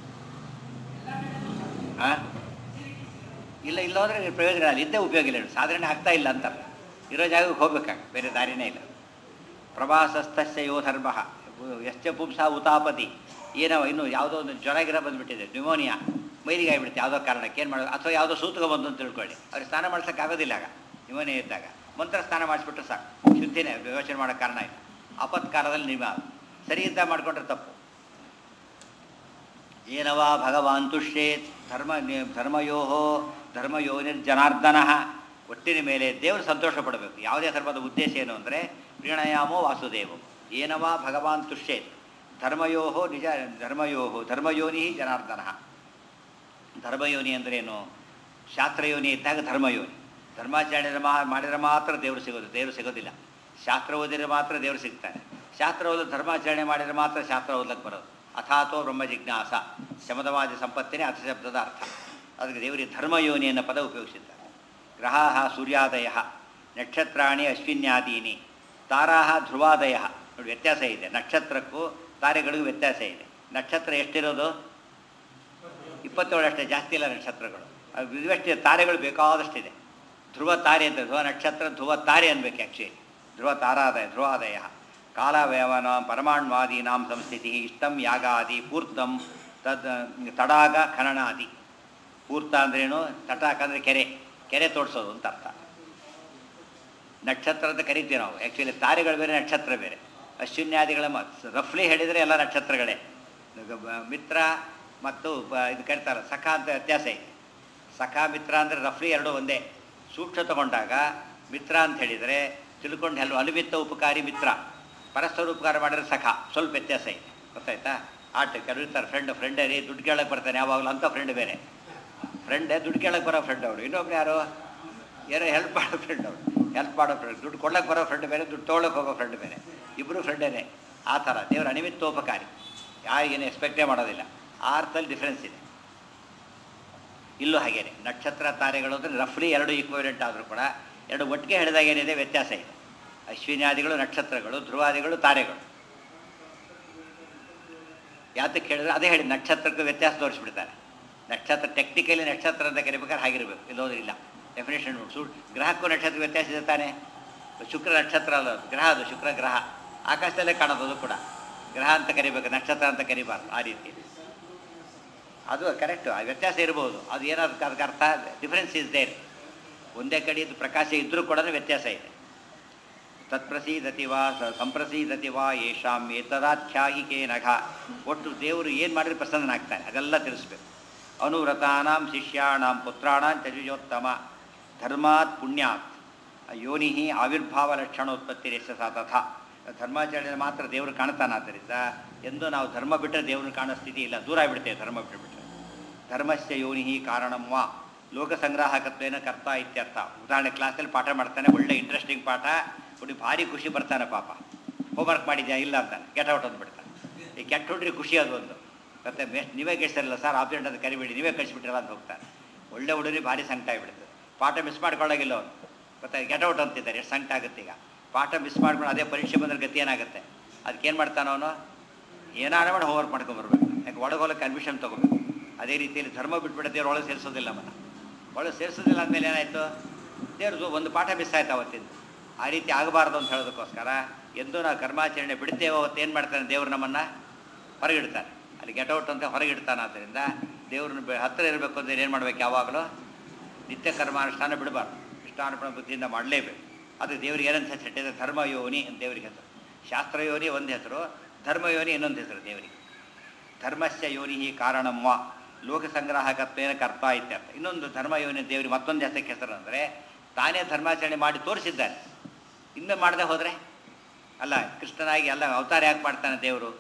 ಆ? ಇಲ್ಲ ಇಲ್ಲ ಹೋದ್ರೆ ಪ್ರಯೋಜನ ಇಲ್ಲ ಇದ್ದೇ ಉಪಯೋಗ ಇಲ್ಲ ಹೇಳು. ಸಾಧನೆ ಆಗ್ತಾ ಇಲ್ಲ ಅಂತ ಇರೋ ಜಾಗಕ್ಕೆ ಹೋಗ್ಬೇಕಾಗ ಬೇರೆ ದಾರಿನೇ ಇಲ್ಲ ಪ್ರವಾಸಸ್ಥಸ್ಯ ಯೋ ಧರ್ಮ ಎಶ್ಚ ಪುಂಸ ಉತಾಪತಿ ಏನೋ ಇನ್ನು ಯಾವುದೋ ಒಂದು ಜ್ವರ ಗಿರ ಬಂದುಬಿಟ್ಟಿದೆ ನ್ಯೂಮೋನಿಯಾ ಮೈಲಿಗೆ ಆಗಿಬಿಡುತ್ತೆ ಯಾವುದೋ ಕಾರಣಕ್ಕೆ ಏನು ಮಾಡೋದು ಅಥವಾ ಯಾವುದೋ ಸೂತಕ ಬಂದು ಅಂತ ತಿಳ್ಕೊಳ್ಳಿ ಅವ್ರಿಗೆ ಸ್ನಾನ ಮಾಡ್ಸೋಕೆ ಆಗೋದಿಲ್ಲ ಆಗ ನ್ಯೂಮೋನಿಯಾ ಇದ್ದಾಗ ಮಂತ್ರ ಸ್ನಾನ ಮಾಡಿಸ್ಬಿಟ್ರೆ ಸಾಕು ಶುದ್ಧಿನೇ ಯೋಚನೆ ಮಾಡೋ ಕಾರಣ ಇಲ್ಲ ಆಪತ್ಕಾಲದಲ್ಲಿ ನಿಮ್ಮ ಸರಿ ಇದ್ದ ಮಾಡಿಕೊಂಡ್ರೆ ತಪ್ಪು ಏನವಾ ಭಗವಾನ್ ತುಷ್ಯೇತ್ ಧರ್ಮ ಧರ್ಮಯೋ ಧರ್ಮಯೋ ನಿರ್ಜನಾರ್ದನ ಒಟ್ಟಿನ ಮೇಲೆ ದೇವರು ಸಂತೋಷ ಪಡಬೇಕು ಯಾವುದೇ ಧರ್ಮದ ಉದ್ದೇಶ ಏನು ಅಂದರೆ ಪ್ರೀಣಯಾಮೋ ವಾಸುದೇವ ಏನವಾ ಭಗವಾನ್ ತುಷ್ಯೇತ್ ಧರ್ಮಯೋ ನಿಜ ಧರ್ಮಯೋ ಧರ್ಮಯೋನಿ ಜನಾರ್ದನ ಧರ್ಮಯೋನಿ ಅಂದ್ರೇನು ಶಾಸ್ತ್ರಯೋನಿ ಇದ್ದಾಗ ಧರ್ಮಯೋನಿ ಧರ್ಮಾಚರಣೆ ಮಾ ಮಾಡಿದ್ರೆ ಮಾತ್ರ ದೇವರು ಸಿಗೋದು ದೇವರು ಸಿಗೋದಿಲ್ಲ ಶಾಸ್ತ್ರ ಓದಿದ್ರೆ ಮಾತ್ರ ದೇವರು ಸಿಗ್ತಾನೆ ಶಾಸ್ತ್ರ ಓದಿ ಧರ್ಮಾಚರಣೆ ಮಾಡಿದರೆ ಮಾತ್ರ ಶಾಸ್ತ್ರ ಓದ್ಲಕ್ಕೆ ಬರೋದು ಅಥಾತೋ ಬ್ರಹ್ಮ ಜಿಜ್ಞಾಸ ಶಮದವಾದಿ ಸಂಪತ್ತಿನೇ ಅಥ ಶಬ್ದದ ಅರ್ಥ ಅದಕ್ಕೆ ದೇವರಿಗೆ ಧರ್ಮಯೋನಿ ಅನ್ನೋ ಪದ ಉಪಯೋಗಿಸಿದ್ದಾರೆ ಗ್ರಹಾ ಸೂರ್ಯಾದಯ ನಕ್ಷತ್ರಾಣಿ ಅಶ್ವಿನ್ಯಾದೀನಿ ತಾರಾ ಧ್ರುವಾದಯ ನೋಡಿ ವ್ಯತ್ಯಾಸ ಇದೆ ನಕ್ಷತ್ರಕ್ಕೂ ತಾರೆಗಳಿಗೂ ವ್ಯತ್ಯಾಸ ಇದೆ ನಕ್ಷತ್ರ ಎಷ್ಟಿರೋದು ಇಪ್ಪತ್ತೇಳು ಅಷ್ಟೇ ಜಾಸ್ತಿ ಇಲ್ಲ ನಕ್ಷತ್ರಗಳು ಅದು ಇದುವಷ್ಟೇ ತಾರೆಗಳು ಬೇಕಾದಷ್ಟಿದೆ ಧ್ರುವ ತಾರೆ ಅಂತ ಧ್ರುವ ನಕ್ಷತ್ರ ಧ್ರುವ ತಾರೆ ಅನ್ಬೇಕು ಆ್ಯಕ್ಚುಲಿ ಧ್ರುವ ತಾರಾದಯ ಧ್ರುವಾದಯ ಕಾಲವ್ಯವನ ಪರಮಾಣ್ವಾದೀನಾಂ ಸಂಸ್ಥಿತಿ ಇಷ್ಟಂ ಯಾಗಾದಿ ಪೂರ್ತಂ ತದ್ ತಡಾಗ ಖನನಾದಿ ಪೂರ್ತ ಅಂದ್ರೇನು ತಟಾಕ ಅಂದರೆ ಕೆರೆ ಕೆರೆ ತೋಡಿಸೋದು ಅಂತ ಅರ್ಥ ನಕ್ಷತ್ರ ಅಂತ ಕರಿತೀವಿ ನಾವು ಆ್ಯಕ್ಚುಲಿ ತಾರೆಗಳು ಬೇರೆ ನಕ್ಷತ್ರ ಬೇರೆ ಅಶ್ವಿನ್ಯಾದಿಗಳ ರಫ್ಲಿ ಹೇಳಿದರೆ ಎಲ್ಲ ನಕ್ಷತ್ರಗಳೇ ಈಗ ಬ- ಮಿತ್ರ ಮತ್ತು ಬ- ಇದು ಕರಿತಾರೆ ಸಖ ಅಂತ ವ್ಯತ್ಯಾಸ ಇದೆ ಸಖ ಮಿತ್ರ ಅಂದರೆ ರಫ್ಲಿ ಎರಡು ಒಂದೇ ಸೂಕ್ಷ್ಮ ತಗೊಂಡಾಗ ಮಿತ್ರ ಅಂತ ಹೇಳಿದರೆ ತಿಳ್ಕೊಂಡು ಹಲ್ವ ಅನುಮಿತ್ತ ಉಪಕಾರಿ ಮಿತ್ರ ಪರಸ್ಪರ ಉಪಕಾರ ಮಾಡಿದ್ರೆ ಸಖ ಸ್ವಲ್ಪ ವ್ಯತ್ಯಾಸ ಇದೆ ಗೊತ್ತಾಯ್ತಾ ಆಟ ಕೆಲವು ಇರ್ತಾರೆ ಫ್ರೆಂಡ್ ಫ್ರೆಂಡೇ ರೀ ದುಡ್ಡು ಕೇಳಕ್ಕೆ ಬರ್ತಾನೆ ಯಾವಾಗಲೂ ಅಂಥ ಫ್ರೆಂಡ್ ಬೇರೆ ಫ್ರೆಂಡೇ ದುಡ್ಡು ಕೇಳಕ್ಕೆ ಬರೋ ಫ್ರೆಂಡ್ ಅವರು ಇನ್ನೊಬ್ರು ಯಾರು ಏನೋ ಹೆಲ್ಪ್ ಮಾಡೋ ಫ್ರೆಂಡ್ ಅವರು ಹೆಲ್ಪ್ ಮಾಡೋ ಫ್ರೆಂಡ್ ದುಡ್ಡು ಕೊಡಕ್ಕೆ ಬರೋ ಫ್ರೆಂಡ್ ಬೇರೆ ದುಡ್ಡು ತೊಗೊಳಕ್ಕೆ ಹೋಗೋ ಫ್ರೆಂಡ್ ಬೇರೆ ಇಬ್ಬರು ಫ್ರೆಂಡೇನೆ ಆ ಥರ ದೇವರ ಅನಿಮಿತ್ತೋಪಕಾರಿ ಯಾರಿಗೇನು ಎಕ್ಸ್ಪೆಕ್ಟೇ ಮಾಡೋದಿಲ್ಲ ಆ ಅರ್ಥದಲ್ಲಿ ಡಿಫ್ರೆನ್ಸ್ ಇದೆ ಇಲ್ಲೂ ಹಾಗೇನೆ ನಕ್ಷತ್ರ ತಾರೆಗಳು ಅಂದರೆ ರಫ್ಲಿ ಎರಡು ಈಕ್ವಲೆಂಟ್ ಆದರೂ ಕೂಡ ಎರಡು ಒಟ್ಟಿಗೆ ಹೇಳಿದಾಗ ಏನಿದೆ ವ್ಯತ್ಯಾಸ ಇದೆ ಅಶ್ವಿನ್ಯಾದಿಗಳು ನಕ್ಷತ್ರಗಳು ಧ್ರುವಾದಿಗಳು ತಾರೆಗಳು ಯಾತಕ್ಕೆ ಹೇಳಿದ್ರೆ ಅದೇ ಹೇಳಿ ನಕ್ಷತ್ರಕ್ಕೂ ವ್ಯತ್ಯಾಸ ತೋರಿಸ್ಬಿಡ್ತಾರೆ ನಕ್ಷತ್ರ ಟೆಕ್ನಿಕಲಿ ನಕ್ಷತ್ರ ಅಂತ ಕರಿಬೇಕಾದ್ರೆ ಹಾಗಿರ್ಬೇಕು ಇಲ್ಲೋದ್ರೆ ಇಲ್ಲ ಡೆಫಿನೇಷನ್ ಸು ಗ್ರಹಕ್ಕೂ ನಕ್ಷತ್ರ ವ್ಯತ್ಯಾಸ ಇದೆ ತಾನೆ ಶುಕ್ರ ನಕ್ಷತ್ರ ಅಲ್ಲ ಅದು, ಗ್ರಹ ಅದು ಶುಕ್ರ ಗ್ರಹ ಆಕಾಶದಲ್ಲೇ ಕಾಣೋದು ಅದು ಕೂಡ ಗ್ರಹ ಅಂತ ಕರಿಬೇಕು ನಕ್ಷತ್ರ ಅಂತ ಕರಿಬಾರ್ದು ಆ ರೀತಿ ಅದು ಕರೆಕ್ಟು ಆ ವ್ಯತ್ಯಾಸ ಇರ್ಬೋದು ಅದು ಏನಾದ್ರು ಅದಕ್ಕೆ ಅರ್ಥ ಡಿಫ್ರೆನ್ಸ್ ಇಸ್ ದೇರ್ ಒಂದೇ ಕಡೆಯದು ಪ್ರಕಾಶ ಇದ್ದರೂ ಕೂಡ ವ್ಯತ್ಯಾಸ ಇದೆ ತತ್ಪ್ರಸೀದತಿ ವಾ ಸ- ಸಂಪ್ರಸೀದತಿ ವಾ ಯೇಷಾಂ ಏತದಾಖ್ಯಾಯಿಕೆ ನಘ ಒಟ್ಟು ದೇವರು ಏನು ಮಾಡಿದ್ರೆ ಪ್ರಸನ್ನನಾಗ್ತಾನೆ ಅದೆಲ್ಲ ತಿಳಿಸ್ಬೇಕು ಅನುವ್ರತಾನಾಂ ಶಿಷ್ಯಾಣಾಂ ಪುತ್ರಾಣಾಂ ಚಜುಜೋತ್ತಮ ಧರ್ಮಾತ್ ಪುಣ್ಯಾತ್ ಯೋನಿ ಆವಿರ್ಭಾವ ಲಕ್ಷಣೋತ್ಪತ್ತಿ ರೇಷ ಸಾ ತಥಾ ಧರ್ಮಾಚರಣೆ ಮಾತ್ರ ದೇವರು ಕಾಣ್ತಾನಾದ್ದರಿಂದ ಎಂದು ನಾವು ಧರ್ಮ ಬಿಟ್ಟರೆ ದೇವ್ರನ್ನ ಕಾಣೋ ಸ್ಥಿತಿ ಇಲ್ಲ ದೂರ ಆಗಿಬಿಡ್ತೇವೆ ಧರ್ಮ ಬಿಟ್ಟುಬಿಟ್ರೆ ಧರ್ಮಸ್ಯ ಯೋನಿ ಕಾರಣಂ ವಾ ಲೋಕ ಸಂಗ್ರಾಹಕತ್ವೇನ ಕರ್ತ ಇತ್ಯರ್ಥ ಉದಾಹರಣೆ ಕ್ಲಾಸಲ್ಲಿ ಪಾಠ ಮಾಡ್ತಾನೆ ಒಳ್ಳೆ ಇಂಟ್ರೆಸ್ಟಿಂಗ್ ಪಾಠ ಹುಡುಗಿ ಭಾರಿ ಖುಷಿ ಬರ್ತಾನೆ ಪಾಪ ಹೋಮ್ವರ್ಕ್ ಮಾಡಿದ್ಯಾ ಇಲ್ಲ ಅಂತಾನೆ ಗೆಟ್ ಔಟ್ ಅಂದ್ಬಿಡ್ತಾನೆ ಈ ಕೆಟ್ಟ ಹುಡ್ರಿ ಖುಷಿ ಅದು ಒಂದು ಮತ್ತೆ ಮೇಸ್ಟ್ ನೀವೇ ಗೆಲ್ಸಿರಲ್ಲ ಸರ್ ಆಬ್ಸೆಂಟ್ ಅಂತ ಕರಿಬೇಡಿ ನೀವೇ ಕಳಿಸ್ಬಿಟ್ಟಿರಲ್ಲ ಅಂತ ಹೋಗ್ತಾನೆ ಒಳ್ಳೆ ಹುಡುಗರಿಗೆ ಭಾರಿ ಸಂಕಟ ಆಗಿಬಿಡುತ್ತೆ ಪಾಠ ಮಿಸ್ ಮಾಡ್ಕೊಳ್ಳೋಗಿಲ್ಲ ಅವನು ಮತ್ತೆ ಗೆಟ್ ಔಟ್ ಅಂತಿದ್ದಾರೆ ಎಷ್ಟು ಸಂಕಟ ಆಗುತ್ತೆ ಈಗ ಪಾಠ ಮಿಸ್ ಮಾಡ್ಕೊಂಡು ಅದೇ ಪರೀಕ್ಷೆ ಬಂದ್ರೆ ಗತಿ ಏನಾಗುತ್ತೆ ಅದಕ್ಕೇನು ಮಾಡ್ತಾನೆ ಅವನು ಏನಾರ ಮಾಡಿ ಹೋಮ್ವರ್ಕ್ ಮಾಡ್ಕೊಂಬರ್ಬೇಕು ಯಾಕೆ ಒಳಗೆ ಹೋಗಕ್ಕೆ ಅಡ್ಮಿಷನ್ ತೊಗೋಬೇಕು ಅದೇ ರೀತಿಯಲ್ಲಿ ಧರ್ಮ ಬಿಟ್ಬಿಟ್ಟು ದೇವ್ರು ಒಳಗೆ ಸೇರಿಸೋದಿಲ್ಲ ಮನ ಒಳಗೆ ಸೇರಿಸೋದಿಲ್ಲ ಅಂದಮೇಲೆ ಏನಾಯಿತು ದೇವ್ರದ್ದು ಒಂದು ಪಾಠ ಮಿಸ್ ಆಯ್ತು ಅವತ್ತಿಂದ ಆ ರೀತಿ ಆಗಬಾರ್ದು ಅಂತ ಹೇಳೋದಕ್ಕೋಸ್ಕರ ಎಂದೂ ನಾವು ಕರ್ಮಾಚರಣೆ ಬಿಡ್ತೇವೆ ಅವತ್ತು ಏನು ಮಾಡ್ತಾನೆ ದೇವ್ರು ನಮ್ಮನ್ನು ಹೊರಗಿಡ್ತಾನೆ ಅಲ್ಲಿ ಗೆಟೌಟ್ ಅಂತ ಹೊರಗಿಡ್ತಾನೆ ಆದ್ದರಿಂದ ದೇವ್ರನ್ನ ಬೆ- ಹತ್ತಿರ ಇರಬೇಕು ಅಂದರೆ ಏನು ಮಾಡ್ಬೇಕು ಯಾವಾಗಲೂ ನಿತ್ಯ ಕರ್ಮಾನುಷ್ಠಾನ ಬಿಡಬಾರ್ದು ಇಷ್ಟಾನುಪಣ ಬುದ್ಧಿಯಿಂದ ಮಾಡಲೇಬೇಕು ಅದು ದೇವರಿಗೆ ಏನಂತ ಹೆಸರು ಇಟ್ಟಿದೆ ಧರ್ಮಯೋನಿ ಅಂತ ದೇವರಿಗೆ ಹೆಸರು ಶಾಸ್ತ್ರಯೋನಿ ಒಂದು ಹೆಸರು ಧರ್ಮಯೋನಿ ಇನ್ನೊಂದು ಹೆಸರು ದೇವರಿಗೆ ಧರ್ಮಸ್ಯ ಯೋನಿ ಕಾರಣಮ್ಮ ಲೋಕ ಸಂಗ್ರಾಹಕತ್ವೇನ ಕರ್ತ ಇತ್ಯರ್ಥ ಇನ್ನೊಂದು ಧರ್ಮಯೋನಿ ದೇವರಿಗೆ ಮತ್ತೊಂದು ಹೆಸರಿಗೆ ಹೆಸರು ಅಂದರೆ ತಾನೇ ಧರ್ಮಾಚರಣೆ ಮಾಡಿ ತೋರಿಸಿದ್ದಾನೆ ಇನ್ನೂ ಮಾಡದೆ ಹೋದರೆ ಅಲ್ಲ ಕೃಷ್ಣನಾಗಿ ಎಲ್ಲ ಅವತಾರ ಯಾಕೆ ಮಾಡ್ತಾನೆ ದೇವರು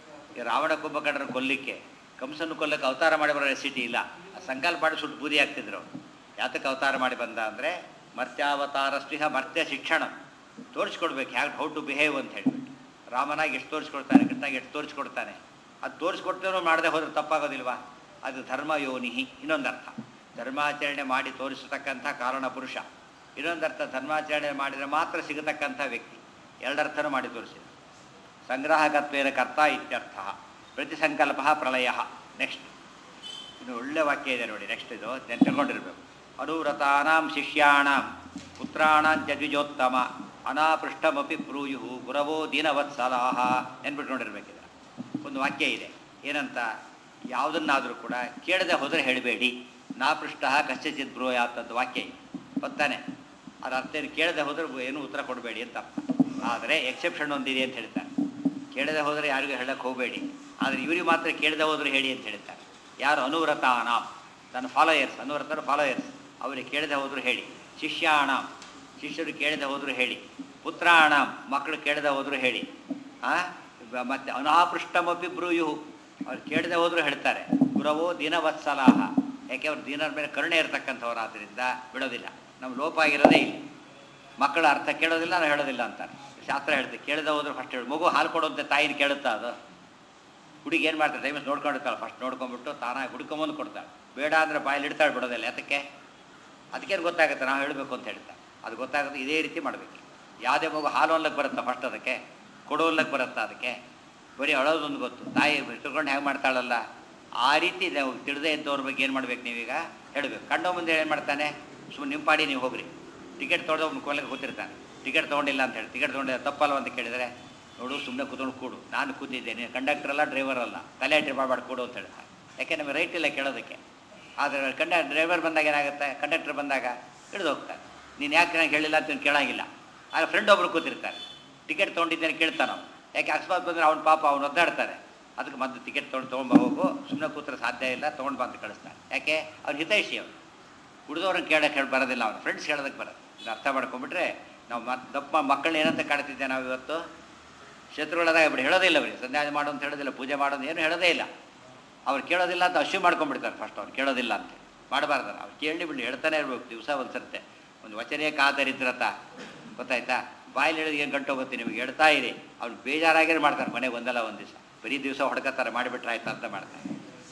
ಈ ರಾವಣ ಕುಂಭಕರ್ಣನ ಕೊಲ್ಲಿಕ್ಕೆ ಕಂಸನ್ನು ಕೊಲ್ಲಕ್ಕೆ ಅವತಾರ ಮಾಡಿ ಬರೋ ರೆಸಿಟಿ ಇಲ್ಲ ಆ ಸಂಕಲ್ಪ ಮಾಡಿ ಸುಟ್ಟು ಬೂದಿ ಆಗ್ತಿದ್ರು ಅವ್ರು. ಯಾತಕ್ಕೆ ಅವತಾರ ಮಾಡಿ ಬಂದ ಅಂದರೆ ಮರ್ತ್ಯಾವತಾರ ಸ್ನೇಹ ಮರ್ತ್ಯ ಶಿಕ್ಷಣ ತೋರಿಸ್ಕೊಡ್ಬೇಕು ಹ್ಯಾಗೆ ಹೌ ಟು ಬಿಹೇವ್ ಅಂತ ಹೇಳ್ಬಿಟ್ಟು ರಾಮನಾಗಿ ಎಷ್ಟು ತೋರಿಸ್ಕೊಡ್ತಾನೆ ಕೃಷ್ಣಾಗಿ ಎಷ್ಟು ತೋರಿಸ್ಕೊಡ್ತಾನೆ ಅದು ತೋರಿಸ್ಕೊಡ್ತೇನೋ ಮಾಡದೆ ಹೋದ್ರೆ ತಪ್ಪಾಗೋದಿಲ್ವಾ ಅದು ಧರ್ಮ ಯೋನಿಹಿ ಇನ್ನೊಂದು ಅರ್ಥ ಧರ್ಮಾಚರಣೆ ಮಾಡಿ ತೋರಿಸತಕ್ಕಂಥ ಕಾರಣ ಪುರುಷ ಇನ್ನೊಂದು ಅರ್ಥ ಧರ್ಮಾಚರಣೆ ಮಾಡಿದರೆ ಮಾತ್ರ ಸಿಗತಕ್ಕಂಥ ವ್ಯಕ್ತಿ ಎರಡರ್ಥನೂ ಮಾಡಿ ತೋರಿಸಿದ ಸಂಗ್ರಾಹಕತ್ವೇನ ಕರ್ತ ಇತ್ಯರ್ಥ ಪ್ರತಿಸಂಕಲ್ಪ ಪ್ರಳಯ ನೆಕ್ಸ್ಟ್ ಇನ್ನು ಒಳ್ಳೆ ವಾಕ್ಯ ಇದೆ ನೋಡಿ ನೆಕ್ಸ್ಟ್ ಇದು ನೆನ್ಕೊಂಡಿರ್ಬೇಕು ಅನುವ್ರತಾನಾಂ ಶಿಷ್ಯಾಣಾಂ ಪುತ್ರಾಣಾಂ ದ್ವಿಜೋತ್ತಮ ಅನಾಪೃಷ್ಟಮಪಿ ಬ್ರೂಯು ಗುರವೋ ದೀನವತ್ಸಲಾಹ ನೆನ್ಬಿಟ್ಕೊಂಡಿರ್ಬೇಕಿದೆ ಒಂದು ವಾಕ್ಯ ಇದೆ ಏನಂತ ಯಾವುದನ್ನಾದರೂ ಕೂಡ ಕೇಳದೆ ಹೋದರೆ ಹೇಳಬೇಡಿ ನಾ ಪೃಷ್ಟ ಕಶ್ಚಿತ್ ಬ್ರೂಯಾತದ್ದು ವಾಕ್ಯ ಇದೆ ಗೊತ್ತಾನೆ ಅದ್ರ ಅರ್ಥ ಏನು ಕೇಳದೆ ಹೋದ್ರೆ ಏನು ಉತ್ತರ ಕೊಡಬೇಡಿ ಅಂತ ಅರ್ಥ. ಆದರೆ ಎಕ್ಸೆಪ್ಷನ್ ಒಂದಿದೆ ಅಂತ ಹೇಳ್ತಾರೆ ಕೇಳದೆ ಹೋದರೆ ಯಾರಿಗೂ ಹೇಳಕ್ಕೆ ಹೋಗಬೇಡಿ ಆದರೆ ಇವರಿಗೆ ಮಾತ್ರ ಕೇಳದೆ ಹೋದ್ರೆ ಹೇಳಿ ಅಂತ ಹೇಳ್ತಾರೆ ಯಾರು ಅನುವ್ರತಾನಾಂ ತನ್ನ ಫಾಲೋಯರ್ಸ್ ಅನುವ್ರತರು ಫಾಲೋಯರ್ಸ್ ಅವರಿಗೆ ಕೇಳದೆ ಹೋದ್ರು ಹೇಳಿ ಶಿಷ್ಯಾಣಾಂ ಶಿಷ್ಯರು ಕೇಳದೆ ಹೋದ್ರು ಹೇಳಿ ಪುತ್ರಾಣಾಂ ಮಕ್ಕಳು ಕೇಳದೆ ಹೋದ್ರು ಹೇಳಿ ಆ ಬ- ಮತ್ತೆ ಅನಾಪೃಷ್ಟಮಪಿ ಬ್ರೂಯು ಅವ್ರು ಕೇಳದೆ ಹೋದ್ರು ಹೇಳ್ತಾರೆ ಗುರವೋ ದೀನವತ್ಸಲಾಹ ಯಾಕೆ ಅವ್ರು ದೀನರ ಮೇಲೆ ಕರುಣೆ ಇರತಕ್ಕಂಥವ್ರು ಆದ್ದರಿಂದ ಬಿಡೋದಿಲ್ಲ ನಮ್ಮ ಲೋಪ ಆಗಿರೋದೇ ಇಲ್ಲಿ ಮಕ್ಕಳ ಅರ್ಥ ಕೇಳೋದಿಲ್ಲ ನಾವು ಹೇಳೋದಿಲ್ಲ ಅಂತಾರೆ ಶಾಸ್ತ್ರ ಹೇಳ್ತೀವಿ ಕೇಳದೆ ಹೋದ್ರೆ ಫಸ್ಟ್ ಹೇಳಿ ಮಗು ಹಾಲು ಕೊಡುವಂತೆ ತಾಯಿನ ಕೇಳುತ್ತಾ ಅದು ಹುಡುಗಿ ಏನು ಮಾಡ್ತಾಳೆ ಟೈಮಸ್ ನೋಡ್ಕೊಂಡಿರ್ತಾಳೆ ಫಸ್ಟ್ ನೋಡ್ಕೊಂಡ್ಬಿಟ್ಟು ತಾನಾಗಿ ಹುಡ್ಕೊಂಬಂದು ಕೊಡ್ತಾಳೆ ಬೇಡ ಅಂದರೆ ಬಾಯಲ್ಲಿ ಇಡ್ತಾಳೆ ಬಿಡೋದಿಲ್ಲ ಯಾತಕ್ಕೆ ಅದಕ್ಕೇನು ಗೊತ್ತಾಗುತ್ತೆ ನಾವು ಹೇಳಬೇಕು ಅಂತ ಹೇಳ್ತಾ ಅದು ಗೊತ್ತಾಗುತ್ತೆ ಇದೇ ರೀತಿ ಮಾಡಬೇಕು ಯಾವುದೇ ಮಗು ಹಾಲು ಅನ್ಲಕ್ಕೆ ಬರುತ್ತಾ ಫಸ್ಟ್ ಅದಕ್ಕೆ ಕೊಡೋಲ್ಲಕ್ಕೆ ಬರುತ್ತಾ ಅದಕ್ಕೆ ಬರೀ ಅಳೋದೊಂದು ಗೊತ್ತು ತಾಯಿ ತಿಳ್ಕೊಂಡು ಹೇಗೆ ಮಾಡ್ತಾಳಲ್ಲ ಆ ರೀತಿ ನಾವು ತಿಳಿದೇ ಇದ್ದವ್ರ ಬಗ್ಗೆ ಏನು ಮಾಡ್ಬೇಕು ನೀವೀಗ ಹೇಳಬೇಕು ಕಂಡೋ ಮುಂದೆ ಏನು ಮಾಡ್ತಾನೆ ಸುಮ್ಮನೆ ನಿಮ್ಮ ಪಾಡಿ ನೀವು ಹೋಗ್ರಿ ಟಿಕೆಟ್ ತೊಗೊಂಡು ಒಬ್ಬನು ಕೊಲ್ಲಕ್ಕೆ ಕೂತಿರ್ತಾನೆ ಟಿಕೆಟ್ ತೊಗೊಂಡಿಲ್ಲ ಅಂತ ಹೇಳಿ ಟಿಕೆಟ್ ತೊಗೊಂಡಿಲ್ಲ ತಪ್ಪಲ್ವ ಅಂತ ಕೇಳಿದರೆ ನೋಡು ಸುಮ್ಮನೆ ಕೂತ್ಕೊಂಡು ಕೂಡು ನಾನು ಕೂತಿದ್ದೇನೆ ಕಂಡಕ್ಟರ್ ಅಲ್ಲ ಡ್ರೈವರ್ ಅಲ್ಲ ತಲೆ ಟ್ರಿಪ್ ಮಾಡಿ ಕೊಡು ಅಂತ ಹೇಳ್ತಾರೆ ಯಾಕೆ ನಮಗೆ ರೈಟ್ ಇಲ್ಲ ಕೇಳೋದಕ್ಕೆ ಆದರೆ ಕಂಡ ಡ್ರೈವರ್ ಬಂದಾಗ ಏನಾಗುತ್ತೆ ಕಂಡಕ್ಟರ್ ಬಂದಾಗ ಹಿಡಿದು ಹೋಗ್ತಾರೆ ನೀನು ಯಾಕೆ ನಂಗೆ ಹೇಳಿಲ್ಲ ಅಂತ ನೀನು ಕೇಳೋಂಗಿಲ್ಲ ಆಗ ಫ್ರೆಂಡ್ ಒಬ್ರು ಕೂತಿರ್ತಾರೆ ಟಿಕೆಟ್ ತೊಗೊಂಡಿದ್ದೇನೆ ಕೇಳ್ತಾನೆ ಅವ್ನು ಯಾಕೆ ಅಕಸ್ಮಾತ್ ಬಂದರೆ ಅವ್ನ ಪಾಪ ಅವ್ನು ಒದ್ದಾಡ್ತಾರೆ ಅದಕ್ಕೆ ಮೊದಲು ಟಿಕೆಟ್ ತೊಗೊಂಡು ತೊಗೊಂಬ ಹೋಗು ಸುಮ್ಮನೆ ಕೂತ್ರೆ ಸಾಧ್ಯ ಇಲ್ಲ ತೊಗೊಂಡು ಬಂದು ಕಳಿಸ್ತಾನೆ ಯಾಕೆ ಅವ್ನು ಹಿತೈಷಿ ಅವನು ಹುಡುಗವ್ರನ್ನ ಕೇಳಕ್ಕೆ ಹೇಳಿ ಬರೋದಿಲ್ಲ ಅವನು ಫ್ರೆಂಡ್ಸ್ ಹೇಳೋದಕ್ಕೆ ಬರೋದು ಇದು ಅರ್ಥ ಮಾಡ್ಕೊಂಬಿಟ್ರೆ ನಾವು ಮತ್ತೆ ದಪ್ಪ ಮಕ್ಕಳನ್ನ ಏನಂತ ಕಾಡ್ತಿದ್ದೆ ನಾವು ಇವತ್ತು ಶತ್ರುಗಳದಾಗ ಬಿಡಿ ಹೇಳೋದೇ ಇಲ್ಲ ಅವ್ರಿಗೆ ಸಂಧ್ಯಾನ ಮಾಡು ಅಂತ ಹೇಳೋದಿಲ್ಲ ಪೂಜೆ ಮಾಡೋದು ಏನು ಹೇಳೋದೇ ಇಲ್ಲ ಅವ್ರು ಕೇಳೋದಿಲ್ಲ ಅಂತ ಅಶ್ಯೂ ಮಾಡ್ಕೊಂಡ್ಬಿಡ್ತಾರೆ ಫಸ್ಟ್ ಅವ್ರು ಕೇಳೋದಿಲ್ಲ ಅಂತ ಮಾಡಬಾರ್ದಲ್ಲ ಅವ್ರು ಕೇಳಿ ಬಿಡಿ ಹೇಳ್ತಾನೆ ಇರ್ಬೇಕು ದಿವಸ ಒಂದು ಸರ್ತೆ ಒಂದು ವಚನೇ ಕಾದರಿದ್ರತ ಗೊತ್ತಾಯ್ತಾ ಬಾಯಲ್ಲಿ ಹೇಳಿದ ಏನು ಗಂಟು ಹೋಗುತ್ತೆ ನಿಮಗೆ ಹೇಳ್ತಾ ಇರಿ ಅವ್ರು ಬೇಜಾರಾಗಿರೋ ಮಾಡ್ತಾರೆ ಮನೆಗೆ ಒಂದಲ್ಲ ಒಂದು ದಿವಸ ಬರೀ ದಿವಸ ಹೊಡ್ಕೋತಾರೆ ಮಾಡಿಬಿಟ್ರೆ ಆಯ್ತಾ ಅಂತ ಮಾಡ್ತಾರೆ